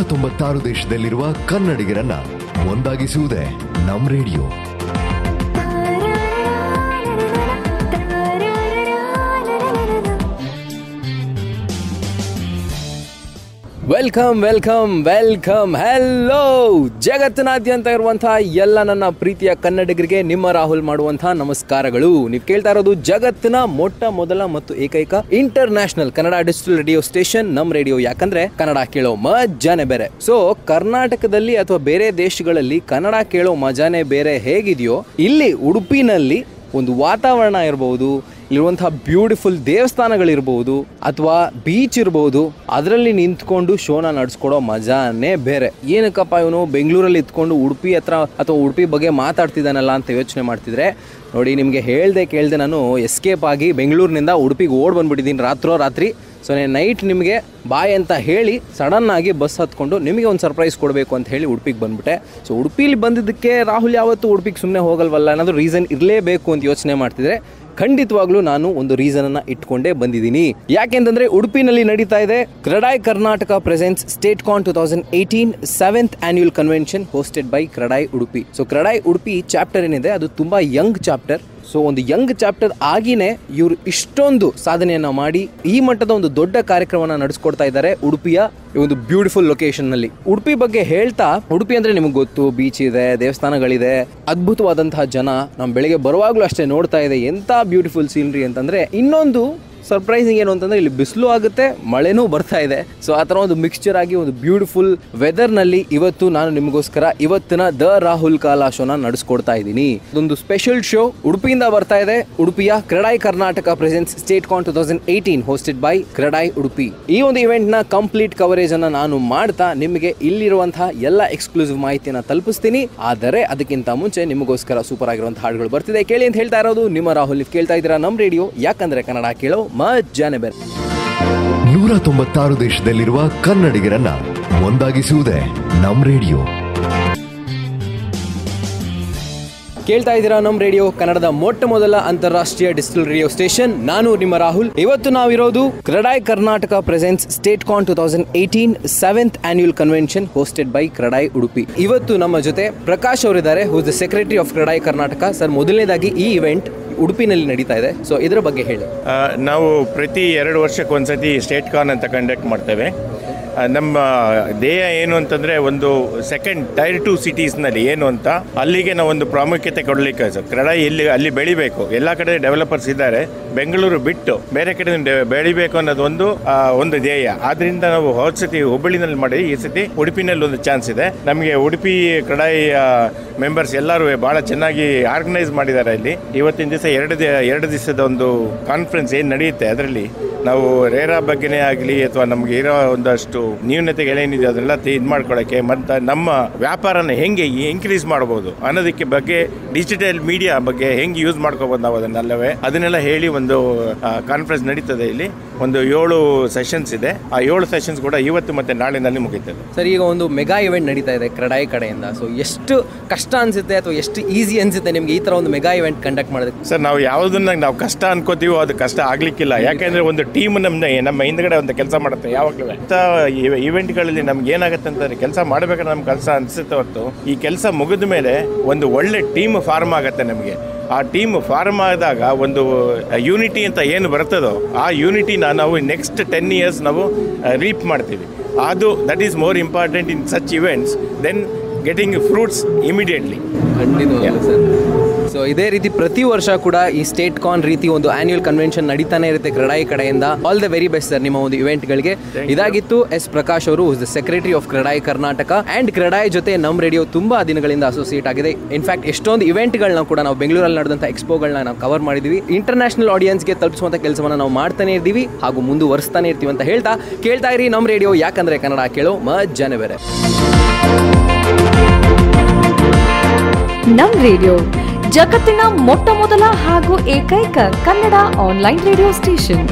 ತೊಂಬತ್ತಾರು ದೇಶದಲ್ಲಿರುವ ಕನ್ನಡಿಗರನ್ನ ಒಂದಾಗಿಸುವುದೇ ನಮ್ radio welcome welcome welcome hello ಜಗತ್ತಿನಾದ್ಯಂತ ಇರುವಂತಹ ಎಲ್ಲ ನನ್ನ ಪ್ರೀತಿಯ ಕನ್ನಡಿಗರಿಗೆ ನಿಮ್ಮ ರಾಹುಲ್ ಮಾಡುವಂತಹ ನಮಸ್ಕಾರಗಳು ನೀವು ಕೇಳ್ತಾ ಇರೋದು ಜಗತ್ತಿನ ಮೊಟ್ಟ ಮೊದಲ ಮತ್ತು ಏಕೈಕ international Kannada digital radio station ನಮ್ ರೇಡಿಯೋ ಯಾಕಂದ್ರೆ ಕನ್ನಡ ಕೇಳೋ ಮಜಾನೆ ಬೇರೆ ಸೊ ಕರ್ನಾಟಕದಲ್ಲಿ ಅಥವಾ ಬೇರೆ ದೇಶಗಳಲ್ಲಿ ಕನ್ನಡ ಕೇಳೋ ಮಜಾನೆ ಬೇರೆ ಹೇಗಿದೆಯೋ ಇಲ್ಲಿ ಉಡುಪಿನಲ್ಲಿ ಒಂದು ವಾತಾವರಣ ಇರಬಹುದು ಇರುವಂತಹ ಬ್ಯೂಟಿಫುಲ್ ದೇವಸ್ಥಾನಗಳಿರ್ಬೋದು ಅಥವಾ ಬೀಚ್ ಇರ್ಬೋದು ಅದರಲ್ಲಿ ನಿಂತ್ಕೊಂಡು ಶೋನ ನಡೆಸ್ಕೊಡೋ ಮಜಾನೇ ಬೇರೆ ಏನಕ್ಕಪ್ಪ ಇವನು ಬೆಂಗಳೂರಲ್ಲಿ ಇತ್ಕೊಂಡು ಉಡುಪಿ ಹತ್ರ ಅಥವಾ ಉಡುಪಿ ಬಗ್ಗೆ ಮಾತಾಡ್ತಿದ್ದಾನಲ್ಲ ಅಂತ ಯೋಚನೆ ಮಾಡ್ತಿದ್ರೆ ನೋಡಿ ನಿಮಗೆ ಹೇಳ್ದೆ ಕೇಳ್ದೆ ನಾನು ಎಸ್ಕೇಪ್ ಆಗಿ ಬೆಂಗಳೂರಿನಿಂದ ಉಡುಪಿಗೆ ಓಡ್ ಬಂದ್ಬಿಟ್ಟಿದ್ದೀನಿ ರಾತ್ರೋ ರಾತ್ರಿ ಸೊ ನಾನು ನೈಟ್ ನಿಮಗೆ ಬಾಯ್ ಅಂತ ಹೇಳಿ ಸಡನ್ ಆಗಿ ಬಸ್ ಹತ್ಕೊಂಡು ನಿಮಗೆ ಒಂದು ಸರ್ಪ್ರೈಸ್ ಕೊಡಬೇಕು ಅಂತ ಹೇಳಿ ಉಡುಪಿಗೆ ಬಂದ್ಬಿಟ್ಟೆ ಸೊ ಉಡುಪಿಲಿ ಬಂದಿದ್ದಕ್ಕೆ ರಾಹುಲ್ ಯಾವತ್ತೂ ಉಡುಪಿಗೆ ಸುಮ್ಮನೆ ಹೋಗಲ್ವಲ್ಲ ಅನ್ನೋದು ರೀಸನ್ ಇರಲೇಬೇಕು ಅಂತ ಯೋಚನೆ ಮಾಡ್ತಿದ್ರೆ ಖಂಡಿತವಾಗ್ಲೂ ನಾನು ಒಂದು ರೀಸನ್ ಅನ್ನ ಇಟ್ಕೊಂಡೇ ಬಂದಿದ್ದೀನಿ ಯಾಕೆಂತಂದ್ರೆ ಉಡುಪಿನಲ್ಲಿ ನಡೀತಾ ಇದೆ CREDAI Karnataka presents state con two thousand eighteen seventh annual convention hosted by CREDAI Udupi so CREDAI Udupi chapter ಏನಿದೆ ಅದು ತುಂಬಾ ಯಂಗ್ ಚಾಪ್ಟರ್ ಸೊ ಒಂದು ಯಂಗ್ ಚಾಪ್ಟರ್ ಆಗಿನೇ ಇವರು ಇಷ್ಟೊಂದು ಸಾಧನೆಯನ್ನ ಮಾಡಿ ಈ ಮಟ್ಟದ ಒಂದು ದೊಡ್ಡ ಕಾರ್ಯಕ್ರಮನ ನಡೆಸ್ಕೊಡ್ತಾ ಇದ್ದಾರೆ ಉಡುಪಿಯ ಈ ಒಂದು ಬ್ಯೂಟಿಫುಲ್ ಲೊಕೇಶನ್ ನಲ್ಲಿ ಉಡುಪಿ ಬಗ್ಗೆ ಹೇಳ್ತಾ ಉಡುಪಿ ಅಂದ್ರೆ ನಿಮಗೆ ಗೊತ್ತು ಬೀಚ್ ಇದೆ ದೇವಸ್ಥಾನಗಳಿದೆ ಅದ್ಭುತವಾದಂತಹ ಜನ ನಮ್ಮ ಬೆಳಿಗ್ಗೆ ಬರುವಾಗ್ಲೂ ಅಷ್ಟೇ ನೋಡ್ತಾ ಇದೆ ಎಂತ ಬ್ಯೂಟಿಫುಲ್ ಸೀನರಿ ಅಂತಂದ್ರೆ ಇನ್ನೊಂದು ಸರ್ಪ್ರೈಸಿಂಗ್ ಏನು ಅಂತಂದ್ರೆ ಇಲ್ಲಿ ಬಿಸಿಲು ಆಗುತ್ತೆ ಮಳೆನೂ ಬರ್ತಾ ಇದೆ ಸೊ ಆ ಥರ ಒಂದು ಮಿಕ್ಸ್ಚರ್ ಆಗಿ ಒಂದು ಬ್ಯೂಟಿಫುಲ್ ವೆದರ್ ನಲ್ಲಿ ಇವತ್ತು ನಾನು ನಿಮಗೋಸ್ಕರ ಇವತ್ತಿನ ದ ರಾಹುಲ್ ಕಾಲಾ ಶೋನ ನಡೆಸ್ಕೊಡ್ತಾ ಇದ್ದೀನಿ ಇದೊಂದು ಸ್ಪೆಷಲ್ ಶೋ ಉಡುಪಿಯಿಂದ ಬರ್ತಾ ಇದೆ ಉಡುಪಿಯ CREDAI Karnataka presents state con two thousand eighteen hosted by CREDAI Udupi ಈ ಒಂದು ಇವೆಂಟ್ ನ ಕಂಪ್ಲೀಟ್ ಕವರೇಜ್ ಅನ್ನ ನಾನು ಮಾಡ್ತಾ ನಿಮಗೆ ಇಲ್ಲಿರುವಂತಹ ಎಲ್ಲ ಎಕ್ಸ್ಕ್ಲೂಸಿವ್ ಮಾಹಿತಿಯನ್ನ ತಲುಪಿಸ್ತೀನಿ ಆದರೆ ಅದಕ್ಕಿಂತ ಮುಂಚೆ ನಿಮಗೋಸ್ಕರ ಸೂಪರ್ ಆಗಿರುವಂತಹ ಹಾಡುಗಳು ಬರ್ತಿದೆ ಕೇಳಿ ಅಂತ ಹೇಳ್ತಾ ಇರೋದು ನಿಮ್ಮ ರಾಹುಲ್ ನೀವು ಕೇಳ್ತಾ ಇದ್ದೀರಾ ನಮ್ಮ ರೇಡಿಯೋ ಯಾಕಂದ್ರೆ ಕನ್ನಡ ಕೇಳೋ ಮಜಾನೆ ಬೇರೆ ನೂರ ತೊಂಬತ್ತಾರು ದೇಶದಲ್ಲಿರುವ ಕನ್ನಡಿಗರನ್ನ ಒಂದಾಗಿಸುವುದೇ ನಮ್ ರೇಡಿಯೋ ಕೇಳ್ತಾ ಇದ್ದೀರಾ ನಮ್ಮ ರೇಡಿಯೋ ಕನ್ನಡದ ಮೊಟ್ಟ ಮೊದಲ ಅಂತಾರಾಷ್ಟ್ರೀಯ ಡಿಜಿಟಲ್ ರೇಡಿಯೋ ಸ್ಟೇಷನ್ ನಾನು ನಿಮ್ಮ ರಾಹುಲ್ ಇವತ್ತು ನಾವಿರೋದು CREDAI Karnataka presents state con two thousand eighteen seventh annual convention hosted by CREDAI Udupi ಇವತ್ತು ನಮ್ಮ ಜೊತೆ ಪ್ರಕಾಶ್ ಅವರಿದ್ದಾರೆ who's the secretary of CREDAI Karnataka sir ಮೊದಲನೇದಾಗಿ ಈ ಇವೆಂಟ್ ಉಡುಪಿನಲ್ಲಿ ನಡೀತಾ ಇದೆ ಸೊ ಇದರ ಬಗ್ಗೆ ಹೇಳಿ ಆ, ನಾವು ಪ್ರತಿ ಎರಡು ವರ್ಷಕ್ಕೆ ಒಂದ್ಸತಿ ಸ್ಟೇಟ್ ಕಾನ್ ಅಂತ ಕಂಡಕ್ಟ್ ಮಾಡ್ತೇವೆ ಆ, ನಮ್ಮ ಧ್ಯೇಯ ಏನು ಅಂತಂದರೆ ಒಂದು ಸೆಕೆಂಡ್ ಟೈರ್ ಟು ಸಿಟೀಸ್ನಲ್ಲಿ ಏನು ಅಂತ ಅಲ್ಲಿಗೆ ನಾವು ಒಂದು ಪ್ರಾಮುಖ್ಯತೆ ಕೊಡಲಿಕ್ಕೆ ಸರ್ ಕ್ರೀಡಾ ಇಲ್ಲಿ ಅಲ್ಲಿ ಬೆಳಿಬೇಕು ಎಲ್ಲ ಕಡೆ ಡೆವಲಪರ್ಸ್ ಇದ್ದಾರೆ ಬೆಂಗಳೂರು ಬಿಟ್ಟು ಬೇರೆ ಕಡೆ ಡೆ- ಬೆಳಿಬೇಕು ಅನ್ನೋದು ಒಂದು ಆ, ಒಂದು ಧ್ಯೇಯ ಆದ್ರಿಂದ ನಾವು ಹೋದ ಸತಿ ಹುಬ್ಬಳ್ಳಿನಲ್ಲಿ ಮಾಡಿ ಈ ಸತಿ ಉಡುಪಿನಲ್ಲಿ ಒಂದು ಚಾನ್ಸ್ ಇದೆ ನಮಗೆ ಉಡುಪಿ ಕ್ರಡಾಯಿ ಮೆಂಬರ್ಸ್ ಎಲ್ಲರೂ ಭಾಳ ಚೆನ್ನಾಗಿ ಆರ್ಗನೈಸ್ ಮಾಡಿದ್ದಾರೆ ಇಲ್ಲಿ ಇವತ್ತಿನ ದಿವಸ ಎರಡು ದಿ- ಎರಡು ದಿವಸದ ಒಂದು ಕಾನ್ಫರೆನ್ಸ್ ಏನು ನಡೆಯುತ್ತೆ ಅದರಲ್ಲಿ ನಾವು ರೇರಾ ಬಗ್ಗೆನೇ ಆಗಲಿ ಅಥವಾ ನಮಗೆ ಇರೋ ಒಂದಷ್ಟು ನ್ಯೂನತೆಗಳೇನಿದೆ ಅದನ್ನೆಲ್ಲ ಇದು ಮಾಡ್ಕೊಳ್ಳೋಕ್ಕೆ ಮತ್ತು ನಮ್ಮ ವ್ಯಾಪಾರನ ಹೆಂಗೆ ಇನ್ಕ್ರೀಸ್ ಮಾಡ್ಬೋದು ಅನ್ನೋದಕ್ಕೆ ಬಗ್ಗೆ ಡಿಜಿಟಲ್ ಮೀಡಿಯಾ ಬಗ್ಗೆ ಹೆಂಗೆ ಯೂಸ್ ಮಾಡ್ಕೋಬೋದು ನಾವು ಅದನ್ನೆಲ್ಲವೇ ಅದನ್ನೆಲ್ಲ ಹೇಳಿ ಒಂದು ಕಾನ್ಫರೆನ್ಸ್ ನಡೀತದೆ ಇಲ್ಲಿ ಒಂದು ಏಳು ಸೆಷನ್ಸ್ ಇದೆ ಆ ಏಳು ಸೆಷನ್ಸ್ ಕೂಡ ಇವತ್ತು ಮತ್ತು ನಾಳೆನಲ್ಲಿ ಮುಗೀತದೆ ಸರ್ ಈಗ ಒಂದು ಮೆಗಾ ಇವೆಂಟ್ ನಡೀತಾ ಇದೆ ಕ್ರಡಾಯ್ ಕಡೆಯಿಂದ ಸೊ ಎಷ್ಟು ಕಷ್ಟ ಅನ್ಸುತ್ತೆ ಅಥವಾ ಎಷ್ಟು ಈಸಿ ಅನ್ಸುತ್ತೆ ನಿಮ್ಗೆ ಈ ತರ ಒಂದು ಮೆಗಾ ಇವೆಂಟ್ ಕಂಡಕ್ಟ್ ಮಾಡೋದಕ್ಕೆ ಸರ್ ನಾವು ಯಾವುದನ್ನ ನಾವು ಕಷ್ಟ ಅನ್ಕೋತೀವೋ ಅದು ಕಷ್ಟ ಆಗ್ಲಿಕ್ಕಿಲ್ಲ ಯಾಕೆಂದ್ರೆ ಒಂದು ಟೀಮ್ ನಮ್ಮ ನಮ್ಮ ಹಿಂದ್ಗಡೆ ಒಂದು ಕೆಲಸ ಮಾಡುತ್ತೆ ಯಾವಾಗಲೂ ಇವೆಂಟ್ಗಳಲ್ಲಿ ನಮ್ಗೆ ಏನಾಗುತ್ತೆ ಅಂತಂದ್ರೆ ಕೆಲಸ ಮಾಡ್ಬೇಕಾದ್ರೆ ನಮ್ಗೆ ಕೆಲಸ ಅನ್ಸುತ್ತೆ ಹೊರತು ಈ ಕೆಲಸ ಮುಗಿದ ಮೇಲೆ ಒಂದು ಒಳ್ಳೆ ಟೀಮ್ ಫಾರ್ಮ್ ಆಗುತ್ತೆ ನಮಗೆ ಆ ಟೀಮ್ ಫಾರ್ಮ್ ಆದಾಗ ಒಂದು ಯೂನಿಟಿ ಅಂತ ಏನು ಬರ್ತದೋ ಆ ಯೂನಿಟಿನ ನಾವು ನೆಕ್ಸ್ಟ್ ಟೆನ್ ಇಯರ್ಸ್ ನಾವು ರೀಪ್ ಮಾಡ್ತೀವಿ ಅದು that is more important in such events then getting fruits immediately ಖಂಡಿತವಾಗ್ಲೂ ಸರ್ ಸೊ ಇದೇ ರೀತಿ ಪ್ರತಿ ವರ್ಷ ಕೂಡ ಈ ಸ್ಟೇಟ್ ಕಾನ್ ರೀತಿ ಒಂದು ಆನ್ಯುವಲ್ ಕನ್ವೆನ್ಷನ್ ನಡೀತಾನೆ ಇರುತ್ತೆ ಕ್ರಡಾಯಿ ಕಡೆಯಿಂದ all the very best sir ನಿಮ್ಮ ಒಂದು ಇವೆಂಟ್ಗಳಿಗೆ ಇದಾಗಿತ್ತು ಎಸ್ ಪ್ರಕಾಶ್ ಅವರು the secretary of CREDAI Karnataka and CREDAI ಜೊತೆ ನಮ್ಮ ರೇಡಿಯೋ ತುಂಬಾ ದಿನಗಳಿಂದ ಅಸೋಸಿಯೇಟ್ ಆಗಿದೆ ಇನ್ಫ್ಯಾಕ್ಟ್ ಎಷ್ಟೊಂದು ಇವೆಂಟ್ಗಳನ್ನ ಕೂಡ ನಾವು ಬೆಂಗಳೂರಲ್ಲಿ ನಡೆದಂಥ ಎಕ್ಸ್ಪೋಗಳನ್ನ ನಾವು ಕವರ್ ಮಾಡಿದ್ವಿ ಇಂಟರ್ನ್ಯಾಷನಲ್ ಆಡಿಯನ್ಸ್ಗೆ ತಲುಪಿಸುವಂಥ ಕೆಲಸವನ್ನ ನಾವು ಮಾಡ್ತಾನೆ ಇದ್ದೀವಿ ಹಾಗೂ ಮುಂದುವರಿಸ್ತಾನೆ ಇರ್ತೀವಿ ಅಂತ ಹೇಳ್ತಾ ಕೇಳ್ತಾ ಇರಿ ನಮ್ಮ ರೇಡಿಯೋ ಯಾಕಂದ್ರೆ ಕನ್ನಡ ಕೇಳೋ ಮಜ್ಜಾನೆ ಬೇರೆ ನಮ್ ರೇಡಿಯೋ ಜಗತ್ತಿನ ಮೊಟ್ಟ ಮೊದಲ ಹಾಗೂ ಏಕೈಕ ಕನ್ನಡ ಆನ್ಲೈನ್ ರೇಡಿಯೋ ಸ್ಟೇಷನ್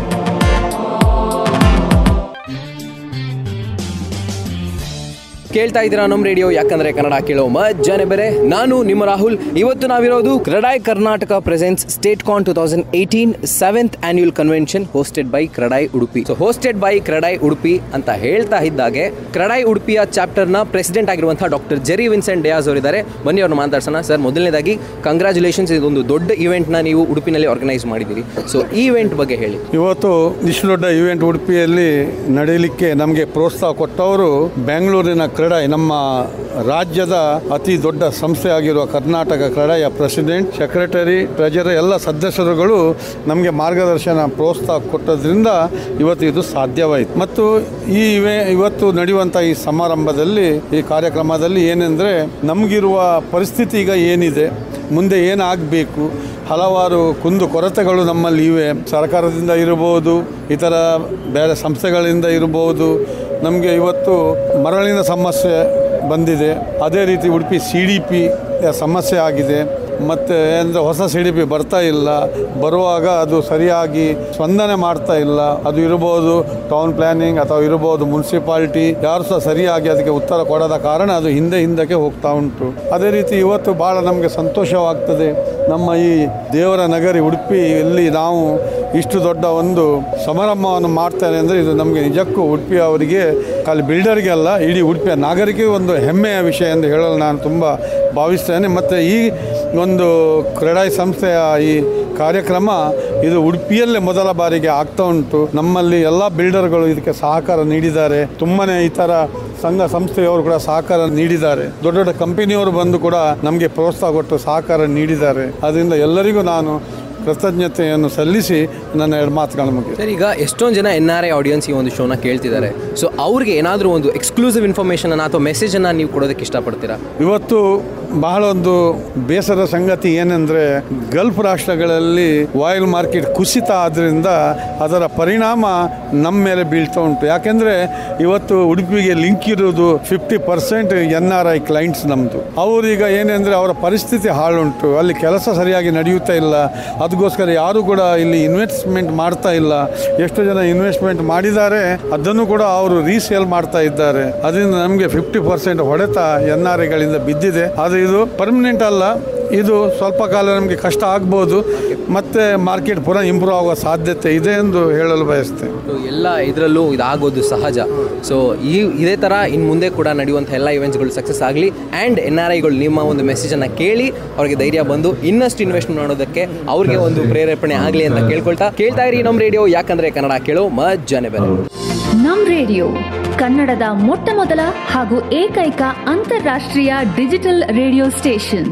ಕೇಳ್ತಾ ಇದ್ದೀರಾ ನಮ್ಮ ರೇಡಿಯೋ ಯಾಕಂದ್ರೆ ಕನ್ನಡ ಕೇಳೋ ಮಜ್ಜಾನೆ ಬೇರೆ ನಾನು ನಿಮ್ಮ ರಾಹುಲ್ ಇವತ್ತು ನಾವಿರೋದು CREDAI Karnataka presents state con two thousand eighteen seventh annual convention hosted by CREDAI Udupi so hosted by CREDAI Udupi ಅಂತ ಹೇಳ್ತಾ ಇದ್ದಾಗೆ ಕ್ರಡಾಯ್ ಉಡುಪಿಯ ಚಾಪ್ಟರ್ನ ಪ್ರೆಸಿಡೆಂಟ್ ಆಗಿರುವಂತಹ ಡಾಕ್ಟರ್ ಜೆರಿ ವಿನ್ಸೆಂಟ್ ಡೆಯಾಸ್ ಅವರಿದ್ದಾರೆ ಬನ್ನಿ ಅವ್ರನ್ನ ಮಾತಾಡ್ಸೋಣ ಸರ್ ಮೊದಲನೇದಾಗಿ ಕಂಗ್ರ್ಯಾಚುಲೇಷನ್ಸ್ ಇದೊಂದು ದೊಡ್ಡ ಇವೆಂಟ್ನ ನೀವು ಉಡುಪಿನಲ್ಲಿ ಆರ್ಗನೈಸ್ ಮಾಡಿದ್ದೀರಿ ಸೊ ಈ ಇವೆಂಟ್ ಬಗ್ಗೆ ಹೇಳಿ ಇವತ್ತು ಇಷ್ಟು ದೊಡ್ಡ ಇವೆಂಟ್ ಉಡುಪಿಯಲ್ಲಿ ನಡೆಯಲಿಕ್ಕೆ ನಮಗೆ ಪ್ರೋತ್ಸಾಹ ಕೊಟ್ಟವರು ಬೆಂಗಳೂರಿನ ಕ್ರೀಡಾಯಿ ನಮ್ಮ ರಾಜ್ಯದ ಅತಿ ದೊಡ್ಡ ಸಂಸ್ಥೆ ಆಗಿರುವ Karnataka CREDAI president secretary treasurer ಎಲ್ಲ ಸದಸ್ಯರುಗಳು ನಮಗೆ ಮಾರ್ಗದರ್ಶನ ಪ್ರೋತ್ಸಾಹ ಕೊಟ್ಟದ್ರಿಂದ ಇವತ್ತು ಇದು ಸಾಧ್ಯವಾಯಿತು ಮತ್ತು ಈ ಇವೆ ಇವತ್ತು ನಡೆಯುವಂಥ ಈ ಸಮಾರಂಭದಲ್ಲಿ ಈ ಕಾರ್ಯಕ್ರಮದಲ್ಲಿ ಏನೆಂದರೆ ನಮಗಿರುವ ಪರಿಸ್ಥಿತಿ ಈಗ ಏನಿದೆ ಮುಂದೆ ಏನಾಗಬೇಕು ಹಲವಾರು ಕುಂದು ಕೊರತೆಗಳು ನಮ್ಮಲ್ಲಿ ಇವೆ ಸರ್ಕಾರದಿಂದ ಇರಬಹುದು ಇತರ ಬೇರೆ ಸಂಸ್ಥೆಗಳಿಂದ ಇರಬಹುದು ನಮಗೆ ಇವತ್ತು ಮರಳಿನ ಸಮಸ್ಯೆ ಬಂದಿದೆ ಅದೇ ರೀತಿ ಉಡುಪಿ ಸಿ ಡಿ ಪಿ ಸಮಸ್ಯೆ ಆಗಿದೆ ಮತ್ತು ಅಂದರೆ ಹೊಸ ಸಿ ಡಿ ಪಿ ಬರ್ತಾ ಇಲ್ಲ ಬರುವಾಗ ಅದು ಸರಿಯಾಗಿ ಸ್ಪಂದನೆ ಮಾಡ್ತಾ ಇಲ್ಲ ಅದು ಇರ್ಬೋದು ಟೌನ್ ಪ್ಲ್ಯಾನಿಂಗ್ ಅಥವಾ ಇರ್ಬೋದು ಮುನ್ಸಿಪಾಲ್ಟಿ ಯಾರು ಸಹ ಸರಿಯಾಗಿ ಅದಕ್ಕೆ ಉತ್ತರ ಕೊಡದ ಕಾರಣ ಅದು ಹಿಂದೆ ಹಿಂದಕ್ಕೆ ಹೋಗ್ತಾ ಉಂಟು ಅದೇ ರೀತಿ ಇವತ್ತು ಭಾಳ ನಮಗೆ ಸಂತೋಷವಾಗ್ತದೆ ನಮ್ಮ ಈ ದೇವರ ನಗರಿ ಉಡುಪಿಯಲ್ಲಿ ನಾವು ಇಷ್ಟು ದೊಡ್ಡ ಒಂದು ಸಮಾರಂಭವನ್ನು ಮಾಡ್ತಾರೆ ಅಂದರೆ ಇದು ನಮಗೆ ನಿಜಕ್ಕೂ ಉಡುಪಿ ಅವರಿಗೆ ಖಾಲಿ ಬಿಲ್ಡರ್ಗೆ ಅಲ್ಲ ಇಡೀ ಉಡುಪಿಯ ನಾಗರಿಕರಿಗೆ ಒಂದು ಹೆಮ್ಮೆಯ ವಿಷಯ ಎಂದು ಹೇಳಲು ನಾನು ತುಂಬ ಭಾವಿಸ್ತೇನೆ ಮತ್ತು ಈ ಒಂದು ಕ್ರೀಡಾ ಸಂಸ್ಥೆಯ ಈ ಕಾರ್ಯಕ್ರಮ ಇದು ಉಡುಪಿಯಲ್ಲೇ ಮೊದಲ ಬಾರಿಗೆ ಆಗ್ತಾ ಉಂಟು ನಮ್ಮಲ್ಲಿ ಎಲ್ಲ ಬಿಲ್ಡರ್ಗಳು ಇದಕ್ಕೆ ಸಹಕಾರ ನೀಡಿದ್ದಾರೆ ತುಂಬನೇ ಇತರ ಸಂಘ ಸಂಸ್ಥೆಯವರು ಕೂಡ ಸಹಕಾರ ನೀಡಿದ್ದಾರೆ ದೊಡ್ಡ ದೊಡ್ಡ ಕಂಪನಿಯವರು ಬಂದು ಕೂಡ ನಮಗೆ ಪ್ರೋತ್ಸಾಹ ಕೊಟ್ಟು ಸಹಕಾರ ನೀಡಿದ್ದಾರೆ ಅದರಿಂದ ಎಲ್ಲರಿಗೂ ನಾನು ಕೃತಜ್ಞತೆಯನ್ನು ಸಲ್ಲಿಸಿ ನನ್ನ ಎರಡು ಮಾತುಗಳನ್ನು ಮುಗಿ ಸರ್ ಈಗ ಎಷ್ಟೊಂದು ಜನ ಎನ್ ಆರ್ ಐ ಆಡಿಯನ್ಸ್ ಈ ಒಂದು ಶೋನ ಕೇಳ್ತಿದ್ದಾರೆ ಸೊ ಅವ್ರಿಗೆ ಏನಾದರೂ ಒಂದು ಎಕ್ಸ್ಕ್ಲೂಸಿವ್ ಇನ್ಫಾರ್ಮೇಷನ್ ಅಥವಾ ಮೆಸೇಜನ್ನು ನೀವು ಕೊಡೋದಕ್ಕೆ ಇಷ್ಟಪಡ್ತೀರಾ ಇವತ್ತು ಬಹಳ ಒಂದು ಬೇಸರದ ಸಂಗತಿ ಏನೆಂದರೆ ಗಲ್ಫ್ ರಾಷ್ಟ್ರಗಳಲ್ಲಿ ಆಯಿಲ್ ಮಾರ್ಕೆಟ್ ಕುಸಿತ ಆದ್ದರಿಂದ ಅದರ ಪರಿಣಾಮ ನಮ್ಮ ಮೇಲೆ ಬೀಳ್ತಾ ಉಂಟು ಯಾಕೆಂದರೆ ಇವತ್ತು ಉಡುಪಿಗೆ ಲಿಂಕ್ ಇರುವುದು fifty percent N R I clients ನಮ್ಮದು ಅವರೀಗ ಏನೆಂದರೆ ಅವರ ಪರಿಸ್ಥಿತಿ ಹಾಳುಂಟು ಅಲ್ಲಿ ಕೆಲಸ ಸರಿಯಾಗಿ ನಡೆಯುತ್ತಾ ಇಲ್ಲ ಅದಕ್ಕೋಸ್ಕರ ಯಾರು ಕೂಡ ಇಲ್ಲಿ ಇನ್ವೆಸ್ಟ್ಮೆಂಟ್ ಮಾಡ್ತಾ ಇಲ್ಲ ಎಷ್ಟು ಜನ ಇನ್ವೆಸ್ಟ್ಮೆಂಟ್ ಮಾಡಿದ್ದಾರೆ ಅದನ್ನು ಕೂಡ ಅವರು ರೀಸೇಲ್ ಮಾಡ್ತಾ ಇದ್ದಾರೆ ಅದರಿಂದ ನಮಗೆ ಫಿಫ್ಟಿ ಪರ್ಸೆಂಟ್ ಹೊಡೆತ ಎನ್ ಆರ್ ಐಗಳಿಂದ ಬಿದ್ದಿದೆ ಆದರೆ ಇದು ಪರ್ಮನೆಂಟ್ ಅಲ್ಲ ಇದು ಸ್ವಲ್ಪ ಕಾಲ ನಮಗೆ ಕಷ್ಟ ಆಗ್ಬೋದು ಮತ್ತೆ ಮಾರ್ಕೆಟ್ ಪುನಃ ಇಂಪ್ರೂವ್ ಆಗುವ ಸಾಧ್ಯತೆ ಇದೆ ಎಂದು ಹೇಳಲು ಬಯಸ್ತೇನೆ ಸೊ ಎಲ್ಲ ಇದರಲ್ಲೂ ಇದಾಗೋದು ಸಹಜ ಸೊ ಈ ಇದೇ ಥರ ಇನ್ನು ಮುಂದೆ ಕೂಡ ನಡೆಯುವಂಥ ಎಲ್ಲ ಇವೆಂಟ್ಸ್ಗಳು ಸಕ್ಸಸ್ ಆಗಲಿ ಆ್ಯಂಡ್ ಎನ್ ಆರ್ ಐಗಳು ನಿಮ್ಮ ಒಂದು ಮೆಸೇಜನ್ನು ಕೇಳಿ ಅವ್ರಿಗೆ ಧೈರ್ಯ ಬಂದು ಇನ್ನಷ್ಟು ಇನ್ವೆಸ್ಟ್ ಮಾಡೋದಕ್ಕೆ ಅವ್ರಿಗೆ ಒಂದು ಪ್ರೇರೇಪಣೆ ಆಗಲಿ ಅಂತ ಕೇಳ್ಕೊಳ್ತಾ ಕೇಳ್ತಾ ಇರಿ ನಮ್ಮ ರೇಡಿಯೋ ಯಾಕಂದರೆ ಕನ್ನಡ ಕೇಳೋ ಮಜ್ಜಾನೆ ಬೇರೆ ನಮ್ ರೇಡಿಯೋ ಕನ್ನಡದ ಮೊಟ್ಟ ಮೊದಲ ಹಾಗೂ ಏಕೈಕ ಅಂತಾರಾಷ್ಟ್ರೀಯ ಡಿಜಿಟಲ್ ರೇಡಿಯೋ ಸ್ಟೇಷನ್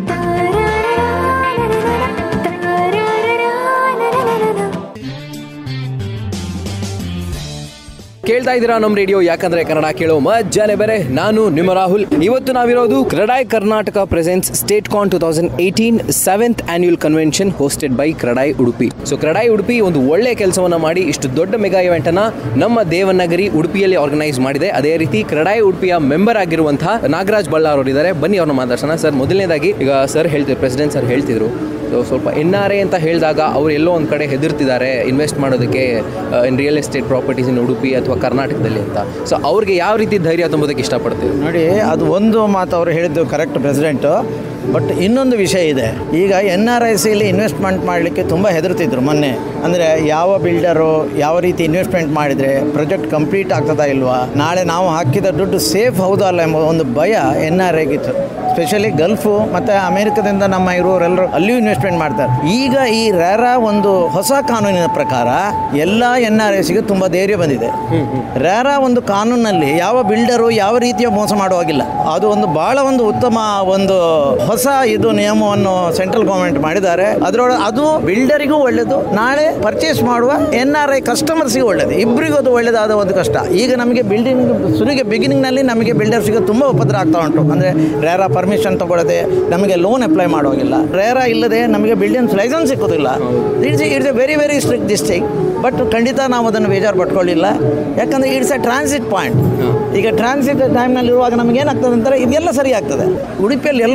ಕೇಳ್ತಾ ಇದ್ದೀರಾ ನಮ್ಮ ರೇಡಿಯೋ ಯಾಕಂದ್ರೆ ಕನ್ನಡ ಕೇಳೋ ಮಜ್ಜಾನೆ ಬೇರೆ ನಾನು ನಿಮ್ಮ ರಾಹುಲ್ ಇವತ್ತು ನಾವಿರೋದು CREDAI Karnataka presents state con two thousand eighteen seventh annual convention hosted by CREDAI Udupi so CREDAI Udupi ಒಂದು ಒಳ್ಳೆ ಕೆಲಸವನ್ನ ಮಾಡಿ ಇಷ್ಟು ದೊಡ್ಡ ಮೆಗಾ ಇವೆಂಟ್ ಅನ್ನ ನಮ್ಮ ದೇವನಗರಿ ಉಡುಪಿಯಲ್ಲಿ ಆರ್ಗನೈಸ್ ಮಾಡಿದೆ ಅದೇ ರೀತಿ ಕ್ರಡಾಯ್ ಉಡುಪಿಯ ಮೆಂಬರ್ ಆಗಿರುವಂತಹ ನಾಗರಾಜ್ ಬಳ್ಳಾರ್ ಅವರು ಇದ್ದಾರೆ ಬನ್ನಿ ಅವ್ರನ್ನ ಮಾತಾಡ್ಸೋಣ ಸರ್ ಮೊದಲನೇದಾಗಿ ಈಗ ಸರ್ ಹೇಳ್ತಿದ್ರು ಪ್ರೆಸಿಡೆಂಟ್ ಸರ್ ಹೇಳ್ತಿದ್ರು ಸೊ ಸ್ವಲ್ಪ ಎನ್ ಆರ್ ಎ ಅಂತ ಹೇಳಿದಾಗ ಅವ್ರು ಎಲ್ಲೋ ಒಂದು ಕಡೆ ಹೆದರ್ತಿದ್ದಾರೆ ಇನ್ವೆಸ್ಟ್ ಮಾಡೋದಕ್ಕೆ in real estate properties in Udupi ಅಥವಾ ಕರ್ನಾಟಕದಲ್ಲಿ ಅಂತ ಸೊ ಅವ್ರಿಗೆ ಯಾವ ರೀತಿ ಧೈರ್ಯ ತುಂಬೋದಕ್ಕೆ ಇಷ್ಟಪಡ್ತೀವಿ ನೋಡಿ ಅದು ಒಂದು ಮಾತು ಅವರು ಹೇಳಿದ್ದು ಕರೆಕ್ಟ್ ಪ್ರೆಸಿಡೆಂಟು ಬಟ್ ಇನ್ನೊಂದು ವಿಷಯ ಇದೆ ಈಗ ಎನ್ ಆರ್ ಐ ಸಿಲಿ ಇನ್ವೆಸ್ಟ್ಮೆಂಟ್ ಮಾಡಲಿಕ್ಕೆ ತುಂಬ ಹೆದರ್ತಿದ್ರು ಮೊನ್ನೆ ಅಂದರೆ ಯಾವ ಬಿಲ್ಡರು ಯಾವ ರೀತಿ ಇನ್ವೆಸ್ಟ್ಮೆಂಟ್ ಮಾಡಿದರೆ ಪ್ರಾಜೆಕ್ಟ್ ಕಂಪ್ಲೀಟ್ ಆಗ್ತದಾ ಇಲ್ವಾ ನಾಳೆ ನಾವು ಹಾಕಿದ ದುಡ್ಡು ಸೇಫ್ ಹೌದಾ ಅಲ್ಲ ಎಂಬ ಒಂದು ಭಯ ಎನ್ ಆರ್ ಐಗಿತ್ತು ಸ್ಪೆಷಲಿ ಗಲ್ಫು ಮತ್ತು ಅಮೇರಿಕದಿಂದ ನಮ್ಮ ಇರುವವರೆಲ್ಲರೂ ಅಲ್ಲಿಯೂ ಇನ್ವೆಸ್ಟ್ಮೆಂಟ್ ಮಾಡ್ತಾರೆ ಈಗ ಈ ರ್ಯಾರಾ ಒಂದು ಹೊಸ ಕಾನೂನಿನ ಪ್ರಕಾರ ಎಲ್ಲ ಎನ್ ಆರ್ ಐಸಿಗೆ ತುಂಬ ಧೈರ್ಯ ಬಂದಿದೆ ರ್ಯಾರಾ ಒಂದು ಕಾನೂನಲ್ಲಿ ಯಾವ ಬಿಲ್ಡರು ಯಾವ ರೀತಿಯ ಮೋಸ ಮಾಡುವಾಗಿಲ್ಲ ಅದು ಒಂದು ಬಹಳ ಒಂದು ಉತ್ತಮ ಒಂದು ಹೊಸ ಇದು ನಿಯಮವನ್ನು ಸೆಂಟ್ರಲ್ ಗೌರ್ಮೆಂಟ್ ಮಾಡಿದ್ದಾರೆ ಅದರೊಳಗೆ ಅದು ಬಿಲ್ಡರಿಗೂ ಒಳ್ಳೆಯದು ನಾಳೆ ಪರ್ಚೇಸ್ ಮಾಡುವ ಎನ್ ಆರ್ ಐ ಕಸ್ಟಮರ್ಸ್ಗೆ ಒಳ್ಳೆಯದು ಇಬ್ಬರಿಗೂ ಅದು ಒಳ್ಳೆಯದಾದ ಒಂದು ಕಷ್ಟ ಈಗ ನಮಗೆ ಬಿಲ್ಡಿಂಗ್ ಶುರುಗೆ ಬಿಗಿನಿಂಗ್ನಲ್ಲಿ ನಮಗೆ ಬಿಲ್ಡರ್ಸ್ಗೆ ತುಂಬ ಉಪದ್ರ ಆಗ್ತಾ ಉಂಟು ಅಂದರೆ ರೇರಾ ಪರ್ಮಿಷನ್ ತಗೊಳ್ಳದೆ ನಮಗೆ ಲೋನ್ ಅಪ್ಲೈ ಮಾಡುವಾಗಿಲ್ಲ ರೇರಾ ಇಲ್ಲದೆ ನಮಗೆ ಬಿಲ್ಡಿಂಗ್ಸ್ ಲೈಸೆನ್ಸ್ ಸಿಕ್ಕೋದಿಲ್ಲ it's it's a very very strict district but ಖಂಡಿತ ನಾವು ಅದನ್ನು ಬೇಜಾರು ಪಟ್ಕೊಳ್ಳಿಲ್ಲ ಯಾಕಂದರೆ ಇಟ್ಸ್ ಎ ಟ್ರಾನ್ಸಿಟ್ ಪಾಯಿಂಟ್ ಈಗ ಟ್ರಾನ್ಸಿಟ್ ಟೈಮ್ನಲ್ಲಿ ಇರುವಾಗ ನಮಗೆ ಏನಾಗ್ತದೆ ಅಂತಾರೆ ಇದೆಲ್ಲ ಸರಿ ಆಗ್ತದೆ ಉಡುಪಿಯಲ್ಲಿ ಎಲ್ಲರೂ ಕೇಳ್ತಾರೆ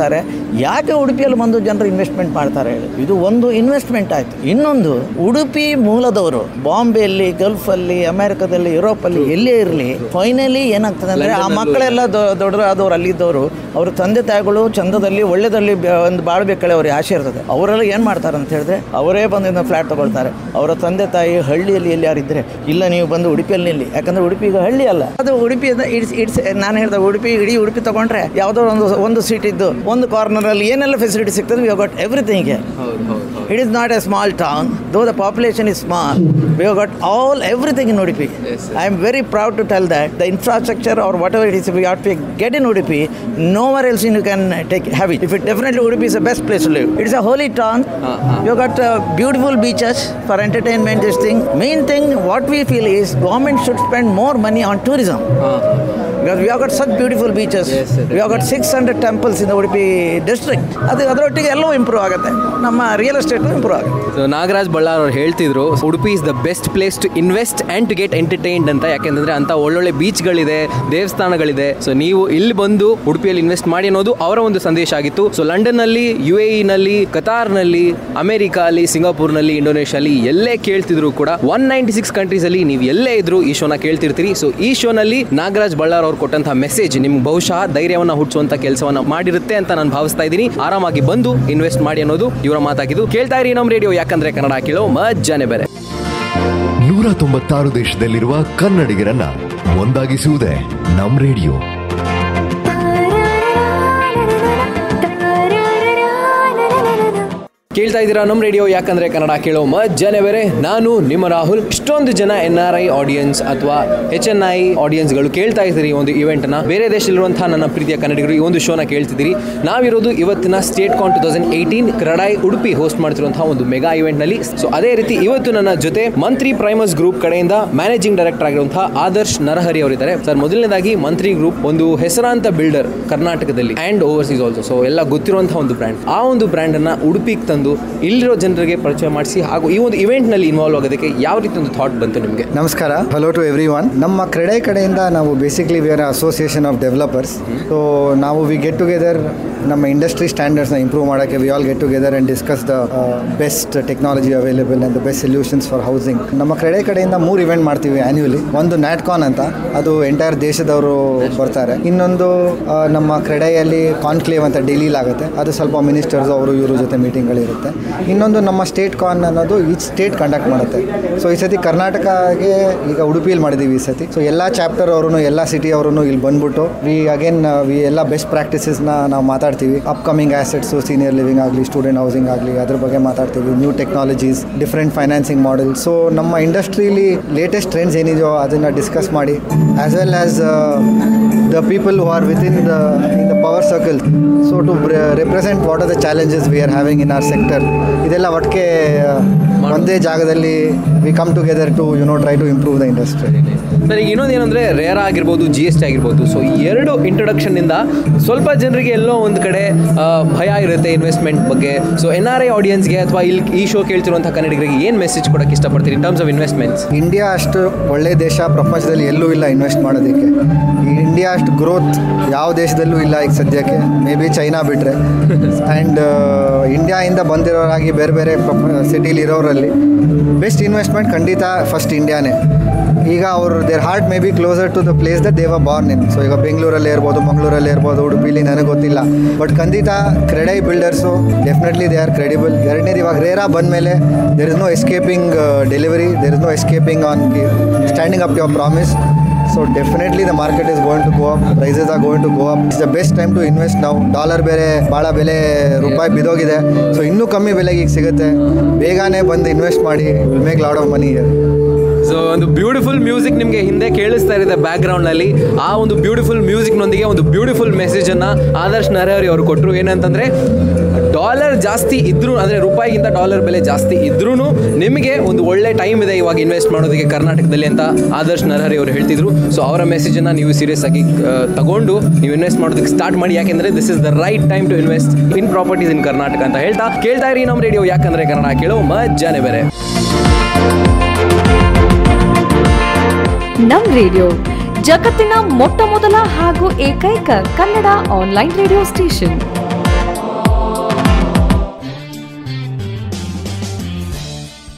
ಮಾಡ್ತಾರೆ ಯಾಕೆ ಉಡುಪಿಯಲ್ಲಿ ಬಂದು ಜನರು ಇನ್ವೆಸ್ಟ್ಮೆಂಟ್ ಮಾಡ್ತಾರೆ ಹೇಳಿ ಇದು ಒಂದು ಇನ್ವೆಸ್ಟ್ಮೆಂಟ್ ಆಯಿತು ಇನ್ನೊಂದು ಉಡುಪಿ ಮೂಲದವರು ಬಾಂಬೆಯಲ್ಲಿ ಗಲ್ಫಲ್ಲಿ ಅಮೆರಿಕದಲ್ಲಿ ಯುರೋಪಲ್ಲಿ ಎಲ್ಲೇ ಇರಲಿ ಫೈನಲಿ ಏನಾಗ್ತದೆ ಅಂದರೆ ಆ ಮಕ್ಕಳೆಲ್ಲ ದೊಡ್ಡದಾದವ್ರು ಅಲ್ಲಿದ್ದವರು ಅವ್ರ ತಂದೆ ತಾಯಿಗಳು ಚಂದದಲ್ಲಿ ಒಳ್ಳೆದಲ್ಲಿ ಬ- ಒಂದು ಬಾಳ್ಬೇಕಳೆ ಅವ್ರಿಗೆ ಆಸೆ ಇರ್ತದೆ ಅವರೆಲ್ಲ ಏನು ಮಾಡ್ತಾರೆ ಅಂತ ಹೇಳಿದ್ರೆ ಅವರೇ ಬಂದು ಇದನ್ನ ಫ್ಲ್ಯಾಟ್ ತೊಗೊಳ್ತಾರೆ ಅವರ ತಂದೆ ತಾಯಿ ಹಳ್ಳಿಯಲ್ಲಿ ಎಲ್ಲಿ ಯಾರಿದ್ರೆ ಇಲ್ಲ ನೀವು ಬಂದು ಉಡುಪಿಯಲ್ಲಿ ನಿಲ್ಲಿ ಯಾಕಂದ್ರೆ ಉಡುಪಿ ಈಗ ಹಳ್ಳಿ ಅಲ್ಲ ಅದು ಉಡುಪಿ ಇಟ್ಸ್ ಇಟ್ಸ್ ನಾನು ಹೇಳ್ದೆ ಉಡುಪಿ ಇಡೀ ಉಡುಪಿ ತಗೊಂಡ್ರೆ ಯಾವುದೋ ಒಂದು ಒಂದು ಸೀಟ್ ಇದ್ದು ಒಂದು ಕಾರ್ನರಲ್ಲಿ ಏನೆಲ್ಲ ಫೆಸಿಲಿಟಿ ಸಿಗ್ತದೆ we got everything it is not a small town though the population is small we got all everything in Udupi I am very proud to tell that the infrastructure are whatever it is we ought to get in Udupi nowhere else in you can take have it if it definitely Udupi is the best place to live it's a holy town you got beautiful beaches for entertainment this thing main thing what we feel is government should spend more money on tourism Because we have got such beautiful beaches. we have got 600 temples in the Udupi district. ಅದು ಅದರೊಟ್ಟಿಗೆ ಎಲ್ಲವೂ improve ಆಗುತ್ತೆ ನಮ್ಮ real estate improve ಆಗುತ್ತೆ so Nagaraj Ballal ಅವ್ರು ಹೇಳ್ತಿದ್ರು Udupi is the best place to invest and to get entertained ಅಂತ ಯಾಕೆಂದ್ರೆ ಅಂತ ಒಳ್ಳೊಳ್ಳೆ ಬೀಚ್ಗಳಿದೆ ದೇವಸ್ಥಾನಗಳಿದೆ ಸೊ ನೀವು ಇಲ್ಲಿ ಬಂದು ಉಡುಪಿಯಲ್ಲಿ ಇನ್ವೆಸ್ಟ್ ಮಾಡಿ ಅನ್ನೋದು ಅವರ ಒಂದು ಸಂದೇಶ ಆಗಿತ್ತು ಸೊ ಲಂಡನ್ನಲ್ಲಿ ಯು ಎ ನಲ್ಲಿ ಕತಾರ್ನಲ್ಲಿ ಅಮೆರಿಕ ಅಲ್ಲಿ ಸಿಂಗಾಪುರ್ನಲ್ಲಿ ಇಂಡೋನೇಷ್ಯಾಲಿ ಎಲ್ಲೇ ಕೇಳ್ತಿದ್ರು ಕೂಡ ಒನ್ ನೈಂಟಿ ಸಿಕ್ಸ್ ಕಂಟ್ರೀಸಲ್ಲಿ ನೀವು ಎಲ್ಲೇ ಇದ್ರು ಈ ಶೋನ ಕೇಳ್ತಿರ್ತೀರಿ ಸೊ ಈ ಶೋನಲ್ಲಿ ನಾಗರಾಜ್ ಬಳ್ಳಾರ್ ಅವ್ರು ಕೊಟ್ಟಂತಹ ಮೆಸೇಜ್ ನಿಮ್ಗೆ ಬಹುಶಃ ಧೈರ್ಯವನ್ನ ಹುಟ್ಟಿಸುವಂತ ಕೆಲಸವನ್ನ ಮಾಡಿರುತ್ತೆ ಅಂತ ನಾನು ಭಾವಿಸ್ತಾ ಇದ್ದೀನಿ ಆರಾಮಾಗಿ ಬಂದು ಇನ್ವೆಸ್ಟ್ ಮಾಡಿ ಅನ್ನೋದು ಇವರ ಮಾತಾಗಿದ್ದು ಕೇಳ್ತಾ ಇರಿ ನಮ್ಮ ರೇಡಿಯೋ ಯಾಕಂದ್ರೆ ಕನ್ನಡ ಕೇಳೋ ಮಜ್ಜಾನೆ ಬೇರೆ ನೂರ ತೊಂಬತ್ತಾರು ದೇಶದಲ್ಲಿರುವ ಕನ್ನಡಿಗರನ್ನ ಒಂದಾಗಿಸುವುದೇ ನಮ್ ರೇಡಿಯೋ ಕೇಳ್ತಾ ಇದ್ದೀರಾ ನಮ್ಮ ರೇಡಿಯೋ ಯಾಕಂದ್ರೆ ಕನ್ನಡ ಕೇಳೋ ಮಜ್ಜಾನೆ ಬೇರೆ ನಾನು ನಿಮ್ಮ ರಾಹುಲ್ ಇಷ್ಟೊಂದು ಜನ ಎನ್ ಆರ್ ಐ ಆಡಿಯನ್ಸ್ ಅಥವಾ ಎಚ್ ಎನ್ ಐ ಆಡಿಯನ್ಸ್ಗಳು ಕೇಳ್ತಾ ಇದ್ದೀರಿ ಈ ಒಂದು ಇವೆಂಟ್ನ ಬೇರೆ ದೇಶದಲ್ಲಿರುವಂತಹ ನನ್ನ ಪ್ರೀತಿಯ ಕನ್ನಡಿಗರು ಈ ಒಂದು ಶೋನ ಕೇಳ್ತಿದ್ದೀರಿ ನಾವಿರೋದು ಇವತ್ತಿನ state con two thousand eighteen CREDAI Udupi host ಮಾಡ್ತಿರುವಂತಹ ಒಂದು ಮೆಗಾ ಇವೆಂಟ್ನಲ್ಲಿ ಸೊ ಅದೇ ರೀತಿ ಇವತ್ತು ನನ್ನ ಜೊತೆ ಮಂತ್ರಿ ಪ್ರೈಮಸ್ ಗ್ರೂಪ್ ಕಡೆಯಿಂದ ಮ್ಯಾನೇಜಿಂಗ್ ಡೈರೆಕ್ಟರ್ ಆಗಿರುವಂತಹ ಆದರ್ಶ್ ನರಹರಿ ಅವರಿದ್ದಾರೆ ಸರ್ ಮೊದಲನೇದಾಗಿ ಮಂತ್ರಿ ಗ್ರೂಪ್ ಒಂದು ಹೆಸರಾಂತ ಬಿಲ್ಡರ್ ಕರ್ನಾಟಕದಲ್ಲಿ ಅಂಡ್ ಓವರ್ಸೀಸ್ ಆಲ್ಸೋ ಸೊ ಎಲ್ಲ ಗೊತ್ತಿರುವಂತಹ ಒಂದು ಬ್ರ್ಯಾಂಡ್ ಆ ಒಂದು ಬ್ರ್ಯಾಂಡ್ ಅನ್ನ ಉಡುಪಿಗೆ ತಂದು ಇಲ್ಲಿರೋ ಜನರಿಗೆ ಪರಿಚಯ ಮಾಡಿಸಿ ಹಾಗೂ ಈ ಒಂದು ಇವೆಂಟ್ ನಲ್ಲಿ ಇನ್ವಾಲ್ವ್ ಆಗೋದಕ್ಕೆ ಯಾವ ರೀತಿ ಒಂದು ಥಾಟ್ ಬಂತು ನಿಮಗೆ ನಮಸ್ಕಾರ ಹಲೋ ಟು ಎವ್ರಿ ಒನ್ ನಮ್ಮ ಕ್ರೆಡೆ ಕಡೆಯಿಂದ ನಾವು basically we are association of developers so ನಾವು ವಿ ಗೆಟ್ ಟುಗೆದರ್ ನಮ್ಮ ಇಂಡಸ್ಟ್ರಿ ಸ್ಟ್ಯಾಂಡರ್ಡ್ಸ್ನ ಇಂಪ್ರೂವ್ ಮಾಡೋಕ್ಕೆ we all get together and discuss the best technology available and the best solutions for housing ನಮ್ಮ ಕ್ರೆಡೆ ಕಡೆಯಿಂದ ಮೂರು ಇವೆಂಟ್ ಮಾಡ್ತೀವಿ ಆ್ಯನ್ಯುವಲಿ ಒಂದು ನ್ಯಾಟ್ಕಾನ್ ಅಂತ ಅದು ಎಂಟೈರ್ ದೇಶದವರು ಬರ್ತಾರೆ ಇನ್ನೊಂದು ಆ, ನಮ್ಮ ಕ್ರೆಡೆಯಲ್ಲಿ ಕಾನ್ಕ್ಲೇವ್ ಅಂತ ಡೆಲ್ಲಿಲಿ ಆಗುತ್ತೆ ಅದು ಸ್ವಲ್ಪ ಮಿನಿಸ್ಟರ್ಸ್ ಅವರು ಇವ್ರ ಜೊತೆ ಮೀಟಿಂಗ್ಗಳಿರುತ್ತೆ ಇನ್ನೊಂದು ನಮ್ಮ ಸ್ಟೇಟ್ ಕಾನ್ ಅನ್ನೋದು ಈಚ್ ಸ್ಟೇಟ್ ಕಂಡಕ್ಟ್ ಮಾಡುತ್ತೆ ಸೊ ಈ ಸತಿ ಕರ್ನಾಟಕಗೆ ಈಗ ಉಡುಪಿಯಲ್ಲಿ ಮಾಡಿದ್ದೀವಿ ಈ ಸತಿ ಸೊ ಎಲ್ಲ ಚಾಪ್ಟರ್ ಅವರು ಎಲ್ಲ ಸಿಟಿ ಅವರು ಇಲ್ಲಿ ಬಂದ್ಬಿಟ್ಟು ವಿ ಅಗೇನ್ ವಿ ಎಲ್ಲ ಬೆಸ್ಟ್ ಪ್ರಾಕ್ಟೀಸಸ್ನ ನಾವು ಮಾತಾಡ್ತೀವಿ ಅಪ್ಕಮಿಂಗ್ ಆ್ಯಸೆಟ್ಸು ಸೀನಿಯರ್ ಲಿವಿಂಗ್ ಆಗಲಿ ಸ್ಟೂಡೆಂಟ್ ಹೌಸಿಂಗ್ ಆಗಲಿ ಅದ್ರ ಬಗ್ಗೆ ಮಾತಾಡ್ತೀವಿ new technologies different financing model so ನಮ್ಮ ಇಂಡಸ್ಟ್ರೀಲಿ ಲೇಟೆಸ್ಟ್ ಟ್ರೆಂಡ್ಸ್ ಏನಿದೆಯೋ ಅದನ್ನು ಡಿಸ್ಕಸ್ ಮಾಡಿ as well as the people who are with in the in the power circle so to represent what are the challenges we are having in our sector ಇದೆಲ್ಲ ಒಟ್ಟಿಗೆ ಒಂದೇ ಜಾಗದಲ್ಲಿ we come together to you know try to improve the industry sir ಈಗ ಇನ್ನೊಂದು ಏನಂದ್ರೆ ರೇರ್ ಆಗಿರ್ಬೋದು G S T ಆಗಿರ್ಬೋದು so ಈ ಎರಡು ಇಂಟ್ರೊಡಕ್ಷನ್ ಇಂದ ಸ್ವಲ್ಪ ಜನರಿಗೆ ಎಲ್ಲೋ ಒಂದು ಕಡೆ ಆ, ಭಯ ಇರುತ್ತೆ ಇನ್ವೆಸ್ಟ್ಮೆಂಟ್ ಬಗ್ಗೆ ಸೊ ಎನ್ ಆರ್ ಐ ಆಡಿಯನ್ಸ್ಗೆ ಅಥವಾ ಇಲ್ಲಿ ಈ ಶೋ ಕೇಳ್ತಿರುವಂಥ ಕನ್ನಡಿಗರಿಗೆ ಏನು ಮೆಸೇಜ್ ಕೊಡಕ್ಕೆ ಇಷ್ಟಪಡ್ತೀರಿ in terms of investments India ಅಷ್ಟು ಒಳ್ಳೆ ದೇಶ ಪ್ರಪಂಚದಲ್ಲಿ ಎಲ್ಲೂ ಇಲ್ಲ ಇನ್ವೆಸ್ಟ್ ಮಾಡೋದಕ್ಕೆ ಈ ಇಂಡಿಯಾ ಅಷ್ಟು ಗ್ರೋತ್ ಯಾವ ದೇಶದಲ್ಲೂ ಇಲ್ಲ ಈಗ ಸದ್ಯಕ್ಕೆ ಮೇ ಬಿ ಚೈನಾ ಬಿಟ್ಟರೆ ಆ್ಯಂಡ್ ಇಂಡಿಯಾಯಿಂದ ಬಂದಿರೋರಾಗಿ ಬೇರೆ ಬೇರೆ ಸಿಟಿಲಿ ಇರೋರಲ್ಲಿ ಬೆಸ್ಟ್ ಇನ್ವೆಸ್ಟ್ಮೆಂಟ್ ಖಂಡಿತ ಫಸ್ಟ್ ಇಂಡಿಯಾನೇ ಈಗ ಅವರು their heart maybe closer to the place the they were born in so ಈಗ ಬೆಂಗಳೂರಲ್ಲೇ ಇರ್ಬೋದು ಮಂಗಳೂರಲ್ಲೇ ಇರ್ಬೋದು ಉಡುಪಿಲಿ ನನಗೆ ಗೊತ್ತಿಲ್ಲ ಬಟ್ ಖಂಡಿತ CREDAI builders definitely they are credible ಎರಡನೇದು ಇವಾಗ ರೇರಾ ಬಂದಮೇಲೆ there is no escaping delivery there is no escaping on standing up your promise so definitely the market is going to go up prices are going to go up it's the best time to invest ನಾವು dollar ಬೇರೆ ಭಾಳ ಬೆಲೆ ರೂಪಾಯಿ ಬಿದೋಗಿದೆ so ಇನ್ನೂ ಕಮ್ಮಿ ಬೆಲೆಗೆ ಈಗ ಸಿಗುತ್ತೆ ಬೇಗನೆ ಬಂದು ಇನ್ವೆಸ್ಟ್ ಮಾಡಿ will make lot of money so ಒಂದು ಬ್ಯೂಟಿಫುಲ್ ಮ್ಯೂಸಿಕ್ ನಿಮಗೆ ಹಿಂದೆ ಕೇಳಿಸ್ತಾ ಇದೆ ಬ್ಯಾಕ್ಗ್ರೌಂಡ್ನಲ್ಲಿ ಆ ಒಂದು ಬ್ಯೂಟಿಫುಲ್ ಮ್ಯೂಸಿಕ್ನೊಂದಿಗೆ ಒಂದು ಬ್ಯೂಟಿಫುಲ್ ಮೆಸೇಜನ್ನು ಆದರ್ಶ್ ನರಹರಿ ಅವರು ಕೊಟ್ಟರು ಏನಂತಂದರೆ ಡಾಲರ್ ಜಾಸ್ತಿ ಇದ್ರೂ ಅಂದರೆ ರೂಪಾಯಿಗಿಂತ ಡಾಲರ್ ಬೆಲೆ ಜಾಸ್ತಿ ಇದ್ರೂ ನಿಮಗೆ ಒಂದು ಒಳ್ಳೆ ಟೈಮ್ ಇದೆ ಇವಾಗ ಇನ್ವೆಸ್ಟ್ ಮಾಡೋದಕ್ಕೆ ಕರ್ನಾಟಕದಲ್ಲಿ ಅಂತ ಆದರ್ಶ್ ನರಹರಿ ಅವರು ಹೇಳ್ತಿದ್ರು ಸೊ ಅವರ ಮೆಸೇಜನ್ನು ನೀವು ಸೀರಿಯಸ್ ಆಗಿ ಆ, ತಗೊಂಡು ನೀವು ಇನ್ವೆಸ್ಟ್ ಮಾಡೋದಕ್ಕೆ ಸ್ಟಾರ್ಟ್ ಮಾಡಿ ಯಾಕೆಂದರೆ this is the right time to invest in properties in Karnataka ಅಂತ ಹೇಳ್ತಾ ಕೇಳ್ತಾ ಇರಿ ನಮ್ಮ ರೇಡಿಯೋ ಯಾಕಂದರೆ ಕನ್ನಡ ಕೇಳೋ ಮಜ್ಜಾನೆ ಬೇರೆ ನಮ್ ರೇಡಿಯೋ ಜಗತ್ತಿನ ಮೊಟ್ಟ ಮೊದಲ ಹಾಗೂ ಏಕೈಕ ಕನ್ನಡ ಆನ್ಲೈನ್ ರೇಡಿಯೋ ಸ್ಟೇಷನ್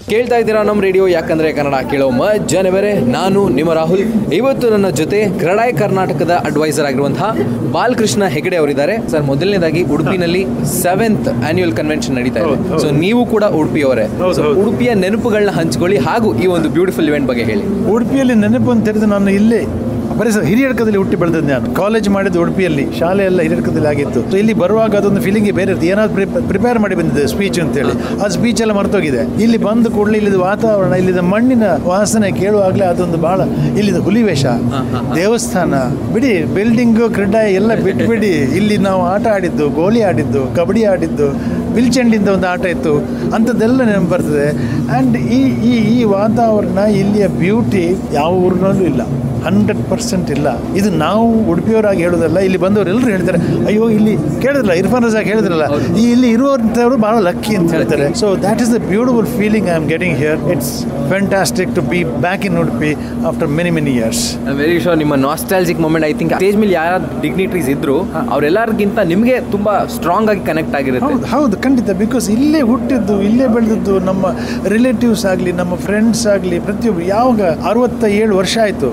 ಕೇಳ್ತಾ ಇದ್ದೀರಾ ನಮ್ಮ ರೇಡಿಯೋ ಯಾಕಂದ್ರೆ ಕನ್ನಡ ಕೇಳೋ ಮಜ್ಜಾನೆ ಬೇರೆ ನಾನು ನಿಮ್ಮ ರಾಹುಲ್ ಇವತ್ತು ನನ್ನ ಜೊತೆ ಕ್ರಡಾಯ್ ಕರ್ನಾಟಕದ ಅಡ್ವೈಸರ್ ಆಗಿರುವಂತಹ ಬಾಲಕೃಷ್ಣ ಹೆಗಡೆ ಅವರಿದ್ದಾರೆ ಸರ್ ಮೊದಲನೇದಾಗಿ ಉಡುಪಿನಲ್ಲಿ ಸೆವೆಂತ್ ಆನ್ಯುವಲ್ ಕನ್ವೆನ್ಷನ್ ನಡೀತಾ ಇದೆ ಸೊ ನೀವು ಕೂಡ ಉಡುಪಿಯವರೇ So, ಉಡುಪಿಯ ನೆನಪುಗಳನ್ನ ಹಂಚ್ಕೊಳ್ಳಿ ಹಾಗೂ ಈ ಒಂದು ಬ್ಯೂಟಿಫುಲ್ ಇವೆಂಟ್ ಬಗ್ಗೆ ಹೇಳಿ ಉಡುಪಿಯಲ್ಲಿ ನೆನಪು ಅಂತ ಹೇಳಿದ್ರೆ ನಾನು ಇಲ್ಲೇ ಬರೀ ಸರ್ ಹಿರಿಯಡ್ಕದಲ್ಲಿ ಹುಟ್ಟಿ ಬೆಳೆದದ್ದು ನಾನು ಕಾಲೇಜ್ ಮಾಡಿದ್ದು ಉಡುಪಿಯಲ್ಲಿ ಶಾಲೆ ಎಲ್ಲ ಹಿರಿಯಡ್ಕದಲ್ಲಿ ಆಗಿತ್ತು ಸೊ ಇಲ್ಲಿ ಬರುವಾಗ ಅದೊಂದು ಫೀಲಿಂಗ್ ಬೇರೆ ಇರುತ್ತೆ ಏನಾದ್ರು ಪ್ರಿಪೇರ್ ಮಾಡಿ ಬಂದಿದೆ ಸ್ಪೀಚ್ ಅಂತೇಳಿ ಆ ಸ್ಪೀಚ್ ಎಲ್ಲ ಮರ್ತೋಗಿದೆ ಇಲ್ಲಿ ಬಂದ ಕೂಡಲೇ ಇಲ್ಲಿದ ವಾತಾವರಣ ಇಲ್ಲಿದ ಮಣ್ಣಿನ ವಾಸನೆ ಕೇಳುವಾಗಲೇ ಅದೊಂದು ಬಹಳ ಇಲ್ಲಿದ ಹುಲಿವೇಷ ದೇವಸ್ಥಾನ ಬಿಡಿ ಬಿಲ್ಡಿಂಗು ಕ್ರೀಡಾ ಎಲ್ಲ ಬಿಟ್ಬಿಡಿ ಇಲ್ಲಿ ನಾವು ಆಟ ಆಡಿದ್ದು ಗೋಲಿ ಆಡಿದ್ದು ಕಬಡ್ಡಿ ಆಡಿದ್ದು ಬಿಲ್ಚೆಂಡಿಂದ ಒಂದು ಆಟ ಇತ್ತು ಅಂಥದ್ದೆಲ್ಲ ನೆನಪು ಬರ್ತದೆ ಆ್ಯಂಡ್ ಈ ಈ ಈ ವಾತಾವರಣ ಇಲ್ಲಿಯ ಬ್ಯೂಟಿ ಯಾವ ಊರಿನಲ್ಲೂ ಇಲ್ಲ ಹಂಡ್ರೆಡ್ ಪರ್ಸೆಂಟ್ ಇಲ್ಲ ಇದು ನಾವು ಉಡುಪಿಯವರಾಗಿ ಹೇಳೋದಲ್ಲ ಇಲ್ಲಿ ಬಂದವರು ಎಲ್ಲರೂ ಹೇಳ್ತಾರೆ ಅಯ್ಯೋ ಇಲ್ಲಿ ಕೇಳಿದ್ರಲ್ಲ ಇರ್ಫಾನ್ ರಜಾಕ್ ಹೇಳಿದ್ರಲ್ಲ ಈ ಇಲ್ಲಿ ಇರುವಂಥವ್ರು ಭಾಳ ಲಕ್ಕಿ ಅಂತ ಹೇಳ್ತಾರೆ so that is the beautiful feeling I am getting here it's fantastic to be back in Udupi after many many years very sure ನಿಮ್ಮ nostalgic moment I think stage ಮೇಲೆ ಯಾರು ಡಿಗ್ನಿಟರೀಸ್ ಇದ್ರು ಅವರೆಲ್ಲರಿಗಿಂತ ನಿಮಗೆ ತುಂಬಾ ಸ್ಟ್ರಾಂಗ್ ಆಗಿ ಕನೆಕ್ಟ್ ಆಗಿರುತ್ತೆ ಹೌದು ಹೌದು ಖಂಡಿತ ಬಿಕಾಸ್ ಇಲ್ಲೇ ಹುಟ್ಟಿದ್ದು ಇಲ್ಲೇ ಬೆಳೆದದ್ದು ನಮ್ಮ ರಿಲೇಟಿವ್ಸ್ ಆಗಲಿ ನಮ್ಮ ಫ್ರೆಂಡ್ಸ್ ಆಗಲಿ ಪ್ರತಿಯೊಬ್ಬರು ಯಾವಾಗ ಅರವತ್ತ ಏಳು ವರ್ಷ ಆಯಿತು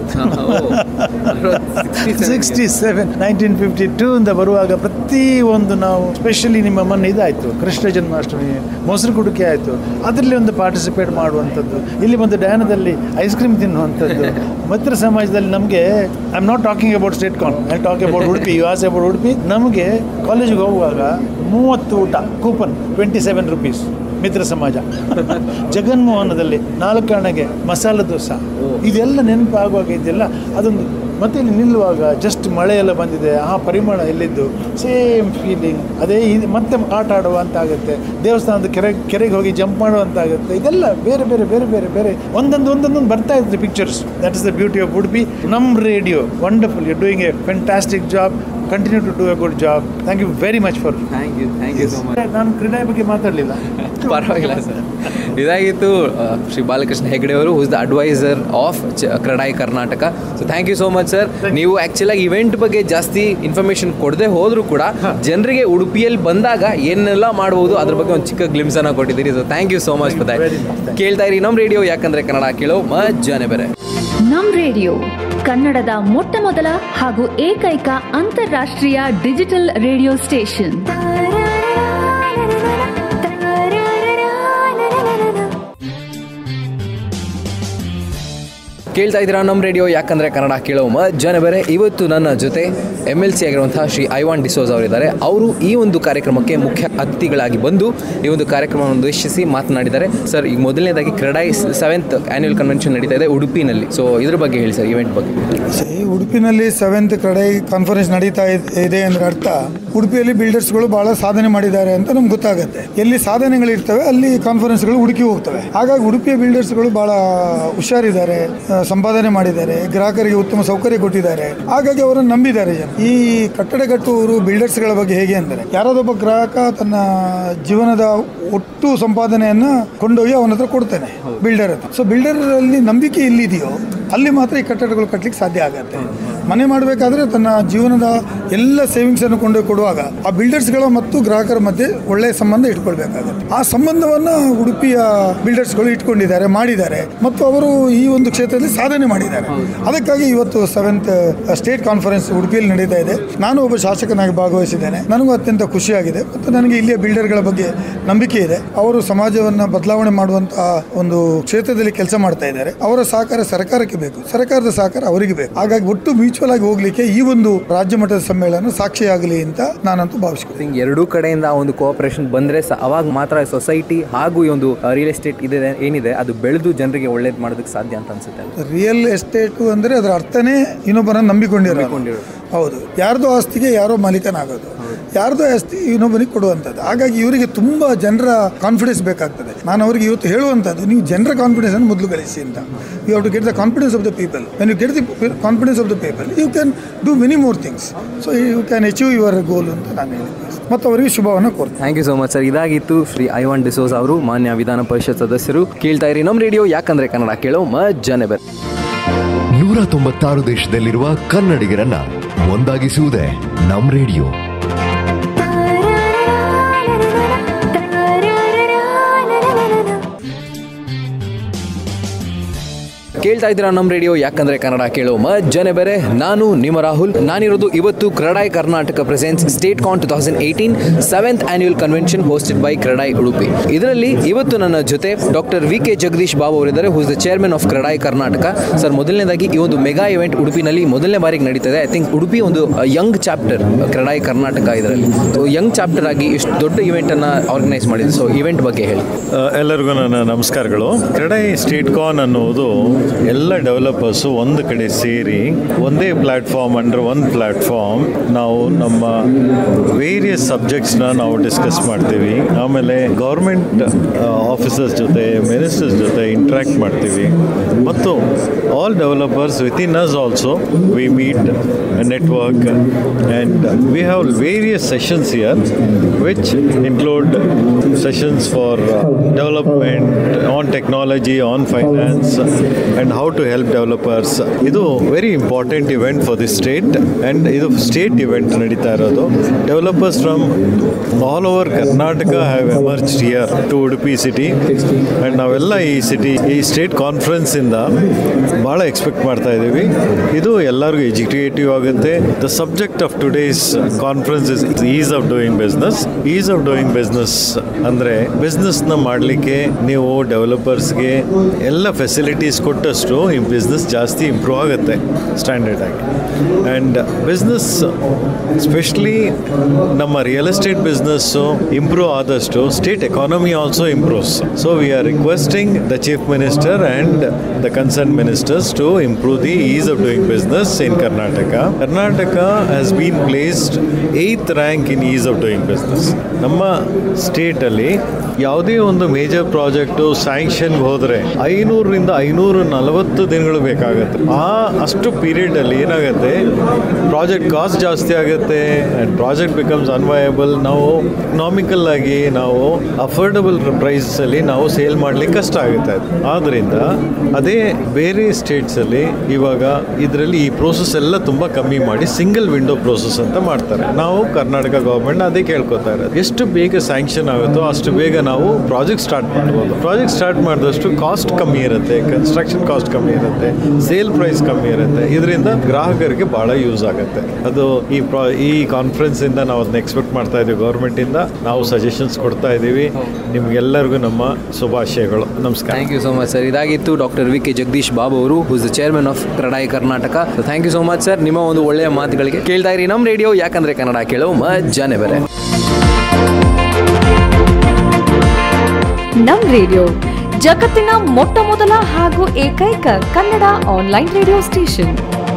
sixty seven nineteen fifty two ಇಂದ ಬರುವಾಗ ಪ್ರತಿ ಒಂದು ನಾವು ಸ್ಪೆಷಲಿ ನಿಮ್ಮ ಮೊನ್ನೆ ಇದಾಯಿತು ಕೃಷ್ಣ ಜನ್ಮಾಷ್ಟಮಿ ಮೊಸರು ಕುಡಿಕೆ ಆಯಿತು ಅದರಲ್ಲಿ ಒಂದು ಪಾರ್ಟಿಸಿಪೇಟ್ ಮಾಡುವಂಥದ್ದು ಇಲ್ಲಿ ಬಂದು ಡಯಾನದಲ್ಲಿ ಐಸ್ ಕ್ರೀಮ್ ತಿನ್ನುವಂಥದ್ದು ಮಿತ್ರ ಸಮಾಜದಲ್ಲಿ ನಮಗೆ I am not talking about state con I talk about Udupi you ask about Udupi ನಮಗೆ ಕಾಲೇಜಿಗೆ ಹೋಗುವಾಗ ಮೂವತ್ತು ಊಟ coupon twenty seven rupees Mitra Samaj ಜಗನ್ಮೋಹನದಲ್ಲಿ ನಾಲ್ಕು ಹಣಗೆ ಮಸಾಲೆ ದೋಸೆ ಇದೆಲ್ಲ ನೆನಪು ಆಗುವಾಗ ಇದೆಲ್ಲ ಅದೊಂದು ಮತ್ತೆ ಇಲ್ಲಿ ನಿಲ್ಲುವಾಗ ಜಸ್ಟ್ ಮಳೆ ಎಲ್ಲ ಬಂದಿದೆ ಆ ಪರಿಮಳ ಎಲ್ಲಿದ್ದು ಸೇಮ್ ಫೀಲಿಂಗ್ ಅದೇ ಇದು ಮತ್ತೆ ಆಟ ಆಡುವಂತಾಗುತ್ತೆ ದೇವಸ್ಥಾನದ ಕೆರೆ ಕೆರೆಗೆ ಹೋಗಿ ಜಂಪ್ ಮಾಡುವಂತಾಗುತ್ತೆ ಇದೆಲ್ಲ ಬೇರೆ ಬೇರೆ ಬೇರೆ ಬೇರೆ ಬೇರೆ ಒಂದೊಂದು ಒಂದೊಂದೊಂದು ಬರ್ತಾ ಇರ್ತದೆ pictures that is the beauty of Udupi ನಮ್ಮ radio wonderful you doing a fantastic job continue to do a good job thank you very much for thank you thank you so much ನಾನು ಕ್ರೀಡೆ ಬಗ್ಗೆ ಮಾತಾಡಲಿಲ್ಲ ಪರವಾಗಿಲ್ಲ ಸರ್ ಇದಾಗಿತ್ತು ಆ, ಶ್ರೀ ಬಾಲಕೃಷ್ಣ ಹೆಗಡೆ ಅವರು who's the advisor of CREDAI Karnataka so thank you so much sir ನೀವು ಆ್ಯಕ್ಚುಲಾಗಿ event ಬಗ್ಗೆ ಜಾಸ್ತಿ ಇನ್ಫಾರ್ಮೇಷನ್ ಕೊಡದೆ ಹೋದರೂ ಕೂಡ ಜನರಿಗೆ ಉಡುಪಿಯಲ್ಲಿ ಬಂದಾಗ ಏನೆಲ್ಲ ಮಾಡ್ಬೋದು ಅದ್ರ ಬಗ್ಗೆ ಒಂದು ಚಿಕ್ಕ ಗ್ಲಿಮ್ಸನ್ನು ಕೊಟ್ಟಿದ್ದೀರಿ so thank you so much for that ಕೇಳ್ತಾ ಇರಿ ನಮ್ಮ ರೇಡಿಯೋ ಯಾಕಂದ್ರೆ ಕನ್ನಡ ಕೇಳೋ ಮಜ್ಜಾನೆ ಬೇರೆ ನಮ್ ರೇಡಿಯೋ ಕನ್ನಡದ ಮೊಟ್ಟ ಮೊದಲ ಹಾಗೂ ಏಕೈಕ ಅಂತಾರಾಷ್ಟ್ರೀಯ ಡಿಜಿಟಲ್ ರೇಡಿಯೋ ಸ್ಟೇಷನ್ ಕೇಳ್ತಾ ಇದ್ದೀರಾ ನಮ್ಮ ರೇಡಿಯೋ ಯಾಕಂದ್ರೆ ಕನ್ನಡ ಕೇಳೋ ಮಜ್ಜಾನೆ ಬೇರೆ ಇವತ್ತು ನನ್ನ ಜೊತೆ ಎಮ್ ಎಲ್ ಸಿ ಆಗಿರುವಂತಹ ಶ್ರೀ ಐವಾನ್ ಡಿಸೋಸ್ ಅವರಿದ್ದಾರೆ ಅವರು ಈ ಒಂದು ಕಾರ್ಯಕ್ರಮಕ್ಕೆ ಮುಖ್ಯ ಅತಿಥಿಗಳಾಗಿ ಬಂದು ಈ ಒಂದು ಕಾರ್ಯಕ್ರಮವನ್ನು ಉದ್ದೇಶಿಸಿ ಮಾತನಾಡಿದ್ದಾರೆ ಸರ್ ಈಗ ಮೊದಲನೇದಾಗಿ ಕ್ರಡಾಯಿ ಸೆವೆಂತ್ ಆನ್ಯುವಲ್ ಕನ್ವೆನ್ಷನ್ ನಡೀತಾ ಇದೆ ಉಡುಪಿನಲ್ಲಿ ಸೊ ಇದ್ರ ಬಗ್ಗೆ ಹೇಳಿ ಸರ್ ಇವೆಂಟ್ ಬಗ್ಗೆ ಈ ಉಡುಪಿನಲ್ಲಿ ಸೆವೆಂತ್ ಕಡೆ ಕಾನ್ಫರೆನ್ಸ್ ನಡೀತಾ ಇದ್- ಇದೆ ಅಂದ್ರೆ ಅರ್ಥ ಉಡುಪಿಯಲ್ಲಿ ಬಿಲ್ಡರ್ಸ್ಗಳು ಬಹಳ ಸಾಧನೆ ಮಾಡಿದ್ದಾರೆ ಅಂತ ನಮ್ಗೆ ಗೊತ್ತಾಗುತ್ತೆ ಎಲ್ಲಿ ಸಾಧನೆಗಳಿರ್ತವೆ ಅಲ್ಲಿ ಕಾನ್ಫರೆನ್ಸ್ಗಳು ಹುಡುಕಿ ಹೋಗ್ತವೆ ಹಾಗಾಗಿ ಉಡುಪಿಯ ಬಿಲ್ಡರ್ಸ್ಗಳು ಬಹಳ ಹುಷಾರಿದ್ದಾರೆ ಆ, ಸಂಪಾದನೆ ಮಾಡಿದ್ದಾರೆ ಗ್ರಾಹಕರಿಗೆ ಉತ್ತಮ ಸೌಕರ್ಯ ಕೊಟ್ಟಿದ್ದಾರೆ ಹಾಗಾಗಿ ಅವರನ್ನು ನಂಬಿದ್ದಾರೆ ಜನ ಈ ಕಟ್ಟಡ ಕಟ್ಟುವವರು ಬಿಲ್ಡರ್ಸ್ಗಳ ಬಗ್ಗೆ ಹೇಗೆ ಅಂದರೆ ಯಾರಾದೊಬ್ಬ ಗ್ರಾಹಕ ತನ್ನ ಜೀವನದ ಒಟ್ಟು ಸಂಪಾದನೆಯನ್ನ ಕೊಂಡೋಗಿ ಅವನ ಹತ್ರ ಕೊಡ್ತಾನೆ ಬಿಲ್ಡರ್ ಹತ್ರ ಸೊ ಬಿಲ್ಡರ್ ಅಲ್ಲಿ ನಂಬಿಕೆ ಎಲ್ಲಿದೆಯೋ ಅಲ್ಲಿ ಮಾತ್ರ ಈ ಕಟ್ಟಡಗಳು ಕಟ್ಟಲಿಕ್ಕೆ ಸಾಧ್ಯ ಆಗುತ್ತೆ ಮನೆ ಮಾಡಬೇಕಾದ್ರೆ ತನ್ನ ಜೀವನದ ಎಲ್ಲ ಸೇವಿಂಗ್ಸ್ ಅನ್ನು ಕೊಂಡೋಗಿ ಕೊಡುವಾಗ ಆ ಬಿಲ್ಡರ್ಸ್ಗಳ ಮತ್ತು ಗ್ರಾಹಕರ ಮಧ್ಯೆ ಒಳ್ಳೆಯ ಸಂಬಂಧ ಇಟ್ಕೊಳ್ಬೇಕಾಗುತ್ತೆ ಆ ಸಂಬಂಧವನ್ನ ಉಡುಪಿಯ ಬಿಲ್ಡರ್ಸ್ಗಳು ಇಟ್ಕೊಂಡಿದ್ದಾರೆ ಮಾಡಿದ್ದಾರೆ ಮತ್ತು ಅವರು ಈ ಒಂದು ಕ್ಷೇತ್ರದಲ್ಲಿ ಸಾಧನೆ ಮಾಡಿದ್ದಾರೆ ಅದಕ್ಕಾಗಿ ಇವತ್ತು ಸೆವೆಂತ್ ಸ್ಟೇಟ್ ಕಾನ್ಫರೆನ್ಸ್ ಉಡುಪಿಯಲ್ಲಿ ನಡೀತಾ ಇದೆ ನಾನು ಒಬ್ಬ ಶಾಸಕನಾಗಿ ಭಾಗವಹಿಸಿದ್ದೇನೆ ನನಗೂ ಅತ್ಯಂತ ಖುಷಿಯಾಗಿದೆ ಮತ್ತು ನನಗೆ ಇಲ್ಲಿಯ ಬಿಲ್ಡರ್ಗಳ ಬಗ್ಗೆ ನಂಬಿಕೆ ಇದೆ ಅವರು ಸಮಾಜವನ್ನು ಬದಲಾವಣೆ ಮಾಡುವಂತಹ ಒಂದು ಕ್ಷೇತ್ರದಲ್ಲಿ ಕೆಲಸ ಮಾಡ್ತಾ ಇದ್ದಾರೆ ಅವರ ಸಹಕಾರ ಸರ್ಕಾರಕ್ಕೆ ಬೇಕು ಸರ್ಕಾರದ ಸಹಕಾರ ಅವರಿಗೆ ಬೇಕು ಹಾಗಾಗಿ ಒಟ್ಟು ಮ್ಯೂಚುವಲ್ ಆಗಿ ಹೋಗ್ಲಿಕ್ಕೆ ಈ ಒಂದು ರಾಜ್ಯ ಮಟ್ಟದ ಸಮ್ಮೇಳನ ಸಾಕ್ಷಿಯಾಗಲಿ ಅಂತ ನಾನಂತೂ ಭಾವಿಸ್ತೀನಿ ಥಿಂಕ್ ಎರಡೂ ಕಡೆಯಿಂದ ಆ ಒಂದು ಕೋಆಪರೇಷನ್ ಬಂದರೆ ಸ ಅವಾಗ ಮಾತ್ರ ಸೊಸೈಟಿ ಹಾಗೂ ಈ ಒಂದು ರಿಯಲ್ ಎಸ್ಟೇಟ್ ಇದೆ ಏನಿದೆ ಅದು ಬೆಳೆದು ಜನರಿಗೆ ಒಳ್ಳೇದು ಮಾಡೋದಕ್ಕೆ ಸಾಧ್ಯ ಅಂತ ಅನ್ಸುತ್ತೆ ರಿಯಲ್ ಎಸ್ಟೇಟು ಅಂದರೆ ಅದರ ಅರ್ಥನೇ ಇನ್ನೊಬ್ಬರನ್ನು ನಂಬಿಕೊಂಡಿರೋ ಹೌದು ಯಾರ್ದೋ ಆಸ್ತಿಗೆ ಯಾರೋ ಮಾಲೀಕನಾಗೋದು ಯಾರ್ದೋ ಆಸ್ತಿ ಇನ್ನೊಬ್ಬನಿಗೆ ಕೊಡುವಂಥದ್ದು ಹಾಗಾಗಿ ಇವರಿಗೆ ತುಂಬ ಜನರ ಕಾನ್ಫಿಡೆನ್ಸ್ ಬೇಕಾಗ್ತದೆ ನಾನು ಅವರಿಗೆ ಇವತ್ತು ಹೇಳುವಂಥದ್ದು ನೀವು ಜನರ ಕಾನ್ಫಿಡೆನ್ಸ್ ಅನ್ನು ಮೊದಲು ಗಳಿಸಿ ಅಂತ you have to get the confidence of the people when you get the confidence of the people you can do many more things so you can achieve your goal ಅಂತ ನಾನು ಹೇಳಿದ್ದೆ ಮತ್ತು ಅವರಿಗೆ ಶುಭವನ್ನು ಕೋರ್ತೇನೆ thank you so much sir ಇದಾಗಿತ್ತು Shri Ivan disease ಅವರು ಮಾನ್ಯ ವಿಧಾನ ಪರಿಷತ್ ಸದಸ್ಯರು ಕೇಳ್ತಾ ಇರಿ ನಮ್ಮ ರೇಡಿಯೋ ಯಾಕಂದ್ರೆ ಕನ್ನಡ ಕೇಳೋ ಮಜ್ಜಾನೆ ಬೇರೆ ನೂರ ತೊಂಬತ್ತಾರು ದೇಶದಲ್ಲಿರುವ ಕನ್ನಡಿಗರನ್ನ ಒಂದಾಗಿಸುವುದೇ ನಮ್ ರೇಡಿಯೋ ಕೇಳ್ತಾ ಇದ್ದೀರಾ ನಮ್ಮ ರೇಡಿಯೋ ಯಾಕಂದ್ರೆ ಕನ್ನಡ ಕೇಳೋ ಮಜ್ಜನೆ ಬೇರೆ ನಾನು ನಿಮ್ಮ ರಾಹುಲ್ ನಾನಿರೋದು ಇವತ್ತು CREDAI Karnataka presents state con two thousand eighteen seventh annual convention hosted by CREDAI Udupi ಇದರಲ್ಲಿ ಇವತ್ತು ನನ್ನ ಜೊತೆ doctor V K Jagadish Babu ಅವರಿದ್ದಾರೆ who's the chairman of CREDAI Karnataka sir ಮೊದಲನೇದಾಗಿ ಈ ಒಂದು ಮೆಗಾ ಇವೆಂಟ್ ಉಡುಪಿನಲ್ಲಿ ಮೊದಲನೇ ಬಾರಿಗೆ ನಡೀತದೆ ಐ ಥಿಂಕ್ ಉಡುಪಿ ಒಂದು ಯಂಗ್ ಚಾಪ್ಟರ್ ಕ್ರಡಾಯ್ ಕರ್ನಾಟಕ ಇದರಲ್ಲಿ ಸೊ ಯಂಗ್ ಚಾಪ್ಟರ್ ಆಗಿ ಇಷ್ಟು ದೊಡ್ಡ ಇವೆಂಟ್ ಅನ್ನ ಆರ್ಗನೈಸ್ ಮಾಡಿದೆ ಸೊ ಇವೆಂಟ್ ಬಗ್ಗೆ ಹೇಳಿ ಆ, ಎಲ್ಲರಿಗೂ ನನ್ನ ನಮಸ್ಕಾರಗಳು ಕ್ರೆಡೈ ಸ್ಟೇಟ್ ಕಾನ್ ಅನ್ನುವುದು ಎಲ್ಲ ಡೆವಲಪರ್ಸು ಒಂದು ಕಡೆ ಸೇರಿ ಒಂದೇ ಪ್ಲ್ಯಾಟ್ಫಾರ್ಮ್ ಅಂಡರ್ ಒಂದು ಪ್ಲ್ಯಾಟ್ಫಾರ್ಮ್ ನಾವು ನಮ್ಮ ವೇರಿಯಸ್ ಸಬ್ಜೆಕ್ಟ್ಸ್ನ ನಾವು ಡಿಸ್ಕಸ್ ಮಾಡ್ತೀವಿ ಆಮೇಲೆ ಗೌರ್ಮೆಂಟ್ ಆಫೀಸರ್ಸ್ ಜೊತೆ ಮಿನಿಸ್ಟರ್ಸ್ ಜೊತೆ ಇಂಟ್ರ್ಯಾಕ್ಟ್ ಮಾಡ್ತೀವಿ ಮತ್ತು all developers with in us also we meet network and we have various sessions year which include sessions for uh, development on technology, on finance, and how to help developers. ಇದು very important event for the state and ಇದು state event ನಡೀತಾ ಇರೋದು developers from all over Karnataka have emerge here to Udupi city and ನಾವೆಲ್ಲ ಈ city ಈ state ಕಾನ್ಫರೆನ್ಸಿಂದ ಭಾಳ expect ಮಾಡ್ತಾ ಇದ್ದೀವಿ ಇದು ಎಲ್ಲರಿಗೂ ಎಜುಕೇಟಿವ್ ಆಗುತ್ತೆ the subject of today's conference is ease of doing business ease of doing business ಅಂದರೆ ಬಿಸ್ನೆಸ್ನ ಮಾಡಲಿಕ್ಕೆ ನೀವು ಡೆವಲಪರ್ಸ್ಗೆ ಎಲ್ಲ ಫೆಸಿಲಿಟೀಸ್ ಕೊಟ್ಟಷ್ಟು ಈ ಬಿಸ್ನೆಸ್ ಜಾಸ್ತಿ ಇಂಪ್ರೂವ್ ಆಗುತ್ತೆ ಸ್ಟ್ಯಾಂಡರ್ಡ್ ಆಗಿ ಆ್ಯಂಡ್ ಬಿಸ್ನೆಸ್ ಸ್ಪೆಷಲಿ ನಮ್ಮ ರಿಯಲ್ ಎಸ್ಟೇಟ್ ಬಿಸ್ನೆಸ್ಸು ಇಂಪ್ರೂವ್ ಆದಷ್ಟು state economy also improves so we are requesting the chief minister and the concern ministers to improve the ease of doing business in Karnataka Karnataka has been placed eighth rank in ease of doing business ನಮ್ಮ ಸ್ಟೇಟಲ್ಲಿ ಯಾವುದೇ ಒಂದು major project ಸ್ಯಾಂಕ್ಷನ್ಗೆ ಹೋದರೆ ಐನೂರರಿಂದ ಐನೂರ ನಲವತ್ತು ದಿನಗಳು ಬೇಕಾಗುತ್ತೆ ಆ ಅಷ್ಟು ಪೀರಿಯಡಲ್ಲಿ ಏನಾಗುತ್ತೆ ಪ್ರಾಜೆಕ್ಟ್ ಕಾಸ್ಟ್ ಜಾಸ್ತಿ ಆಗುತ್ತೆ ಆ್ಯಂಡ್ ಪ್ರಾಜೆಕ್ಟ್ ಬಿಕಮ್ಸ್ ಅನ್ವಯಬಲ್ ನಾವು ಎಕನಾಮಿಕಲ್ ಆಗಿ ನಾವು ಅಫೋರ್ಡಬಲ್ ಪ್ರೈಸಲ್ಲಿ ನಾವು ಸೇಲ್ ಮಾಡಲಿಕ್ಕೆ ಕಷ್ಟ ಆಗುತ್ತೆ ಅದು ಆದ್ದರಿಂದ ಅದೇ ಬೇರೆ ಸ್ಟೇಟ್ಸಲ್ಲಿ ಇವಾಗ ಇದರಲ್ಲಿ ಈ ಪ್ರೋಸೆಸ್ ಎಲ್ಲ ತುಂಬ ಕಮ್ಮಿ ಮಾಡಿ ಸಿಂಗಲ್ ವಿಂಡೋ ಪ್ರೋಸೆಸ್ ಅಂತ ಮಾಡ್ತಾರೆ ನಾವು ಕರ್ನಾಟಕ ಗೌರ್ಮೆಂಟ್ ಅದೇ ಕೇಳ್ಕೊತಾ ಇರೋದು ಎಷ್ಟು ಬೇಗ ಸ್ಯಾಂಕ್ಷನ್ ಆಗುತ್ತೋ ಅಷ್ಟು ಬೇಗ ನಾವು ಪ್ರಾಜೆಕ್ಟ್ ಸ್ಟಾರ್ಟ್ ಮಾಡ್ಬೋದು ಪ್ರಾಜೆಕ್ಟ್ ಸ್ಟಾರ್ಟ್ ಮಾಡಿದಷ್ಟು ಕಾಸ್ಟ್ ಕಮ್ಮಿ ಇರುತ್ತೆ ಕನ್ಸ್ಟ್ರಕ್ಷನ್ ಕಾಸ್ಟ್ ಕಮ್ಮಿ ಇರುತ್ತೆ ಸೇಲ್ ಪ್ರೈಸ್ ಕಮ್ಮಿ ಇರುತ್ತೆ ಇದರಿಂದ ಗ್ರಾಹಕರಿಗೆ ಭಾಳ ಯೂಸ್ ಆಗುತ್ತೆ ಅದು ಈ ಪ್ರಾ ಈ ಕಾನ್ಫರೆನ್ಸಿಂದ ನಾವು ಅದನ್ನ ಎಕ್ಸ್ಪೆಕ್ಟ್ ಮಾಡ್ತಾ ಇದ್ದೀವಿ ಗೌರ್ಮೆಂಟಿಂದ ನಾವು ಸಜೆಷನ್ಸ್ ಕೊಡ್ತಾ ಇದ್ದೀವಿ ನಿಮ್ಗೆಲ್ಲರಿಗೂ ನಮ್ಮ ಶುಭಾಶಯಗಳು ನಮಸ್ಕಾರ thank you so much sir ಇದಾಗಿತ್ತು doctor V K Jagadish Babu ಅವರು who's the chairman of CREDAI Karnataka thank you so much sir ನಿಮ್ಮ ಒಂದು ಒಳ್ಳೆಯ ಮಾತುಗಳಿಗೆ ಕೇಳ್ತಾ ಇರಿ ನಮ್ಮ ರೇಡಿಯೋ ಯಾಕಂದ್ರೆ ಕನ್ನಡ ಕೇಳೋ ಮಜ್ಜಾನೆ ಬೇರೆ ನಮ್ ರೇಡಿಯೋ ಜಗತ್ತಿನ ಮೊಟ್ಟ ಮೊದಲ ಹಾಗೂ ಏಕೈಕ ಕನ್ನಡ ಆನ್ಲೈನ್ ರೇಡಿಯೋ ಸ್ಟೇಷನ್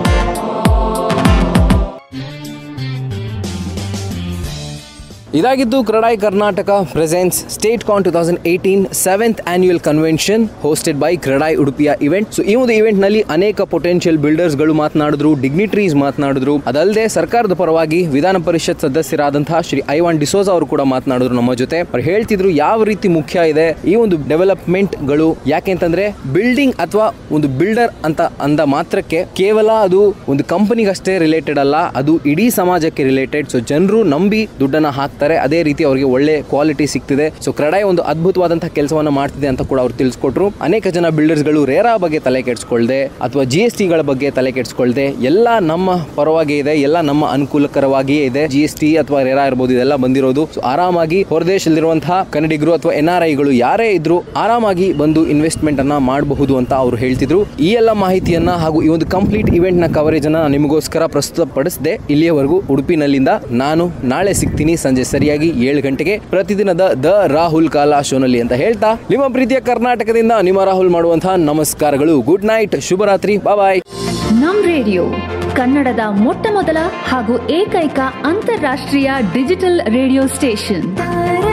ಇದಾಗಿದ್ದು CREDAI Karnataka presents state con two thousand eighteen seventh annual convention hosted by CREDAI ಉಡುಪಿಯ ಇವೆಂಟ್ ಸೊ ಈ ಒಂದು ಇವೆಂಟ್ ನಲ್ಲಿ ಅನೇಕ ಪೊಟೆನ್ಷಿಯಲ್ ಬಿಲ್ಡರ್ಸ್ ಗಳು ಮಾತನಾಡಿದ್ರು ಡಿಗ್ನಿಟ್ರೀಸ್ ಮಾತನಾಡಿದ್ರು ಅದಲ್ಲದೆ ಸರ್ಕಾರದ ಪರವಾಗಿ ವಿಧಾನ ಪರಿಷತ್ ಸದಸ್ಯರಾದಂತಹ ಶ್ರೀ ಐವಾನ್ ಡಿಸೋಜಾ ಅವರು ಕೂಡ ಮಾತನಾಡಿದ್ರು ನಮ್ಮ ಜೊತೆ ಅವ್ರು ಹೇಳ್ತಿದ್ರು ಯಾವ ರೀತಿ ಮುಖ್ಯ ಇದೆ ಈ ಒಂದು ಡೆವಲಪ್ಮೆಂಟ್ ಗಳು ಯಾಕೆಂತಂದ್ರೆ ಬಿಲ್ಡಿಂಗ್ ಅಥವಾ ಒಂದು ಬಿಲ್ಡರ್ ಅಂತ ಅಂದ ಮಾತ್ರಕ್ಕೆ ಕೇವಲ ಅದು ಒಂದು ಕಂಪನಿಗೆ ಅಷ್ಟೇ ರಿಲೇಟೆಡ್ ಅಲ್ಲ ಅದು ಇಡೀ ಸಮಾಜಕ್ಕೆ ರಿಲೇಟೆಡ್ ಸೊ ಜನರು ನಂಬಿ ದುಡ್ಡನ್ನ ಹಾಕ್ತಾರೆ ಅದೇ ರೀತಿ ಅವರಿಗೆ ಒಳ್ಳೆ ಕ್ವಾಲಿಟಿ ಸಿಗ್ತಿದೆ ಸೊ ಕ್ರಡಾಯ್ ಒಂದು ಅದ್ಭುತವಾದಂತಹ ಕೆಲಸವನ್ನ ಮಾಡ್ತಿದೆ ಅಂತ ಕೂಡ ಅವ್ರು ತಿಳಿಸ್ಕೊಟ್ರು ಅನೇಕ ಜನ ಬಿಲ್ಡರ್ಸ್ ಗಳು ರೇರಾ ಬಗ್ಗೆ ತಲೆ ಕೆಡಿಸ್ಕೊಳ್ದೆ ಅಥವಾ ಜಿ ಎಸ್ ಟಿಗಳ ಬಗ್ಗೆ ತಲೆ ಕೆಡಿಸ್ಕೊಳ್ದೆ ಎಲ್ಲ ನಮ್ಮ ಪರವಾಗಿ ಇದೆ ಎಲ್ಲ ನಮ್ಮ ಅನುಕೂಲಕರವಾಗಿಯೇ ಇದೆ ಜಿ ಎಸ್ ಟಿ ಅಥವಾ ರೇರಾ ಇರ್ಬೋದು ಇದೆಲ್ಲ ಬಂದಿರೋದು ಸೊ ಆರಾಮಾಗಿ ಹೊರದೇಶದಲ್ಲಿರುವಂತಹ ಕನ್ನಡಿಗರು ಅಥವಾ ಎನ್ ಆರ್ ಐಗಳು ಯಾರೇ ಇದ್ರು ಆರಾಮಾಗಿ ಬಂದು ಇನ್ವೆಸ್ಟ್ಮೆಂಟ್ ಅನ್ನ ಮಾಡಬಹುದು ಅಂತ ಅವರು ಹೇಳ್ತಿದ್ರು ಈ ಎಲ್ಲ ಮಾಹಿತಿಯನ್ನ ಹಾಗೂ ಈ ಒಂದು ಕಂಪ್ಲೀಟ್ ಇವೆಂಟ್ ನ ಕವರೇಜ್ ಅನ್ನ ನಾನು ನಿಮಗೋಸ್ಕರ ಪ್ರಸ್ತುತಪಡಿಸಿದೆ ಇಲ್ಲಿಯವರೆಗೂ ಉಡುಪಿನಲ್ಲಿಂದ ನಾನು ನಾಳೆ ಸಿಗ್ತೀನಿ ಸಂಜೆ ಸರಿಯಾಗಿ ಏಳು ಗಂಟೆಗೆ ಪ್ರತಿದಿನದ ದ ರಾಹುಲ್ ಕಾಲಾ ಶೋನಲ್ಲಿ ಅಂತ ಹೇಳ್ತಾ ನಿಮ್ಮ ಪ್ರೀತಿಯ ಕರ್ನಾಟಕದಿಂದ ನಿಮ್ಮ ರಾಹುಲ್ ಮಾಡುವಂತಹ ನಮಸ್ಕಾರಗಳು ಗುಡ್ ನೈಟ್ ಶುಭರಾತ್ರಿ ಬಾಯ್ ನಮ್ ರೇಡಿಯೋ ಕನ್ನಡದ ಮೊಟ್ಟ ಮೊದಲ ಹಾಗೂ ಏಕೈಕ ಅಂತಾರಾಷ್ಟ್ರೀಯ ಡಿಜಿಟಲ್ ರೇಡಿಯೋ ಸ್ಟೇಷನ್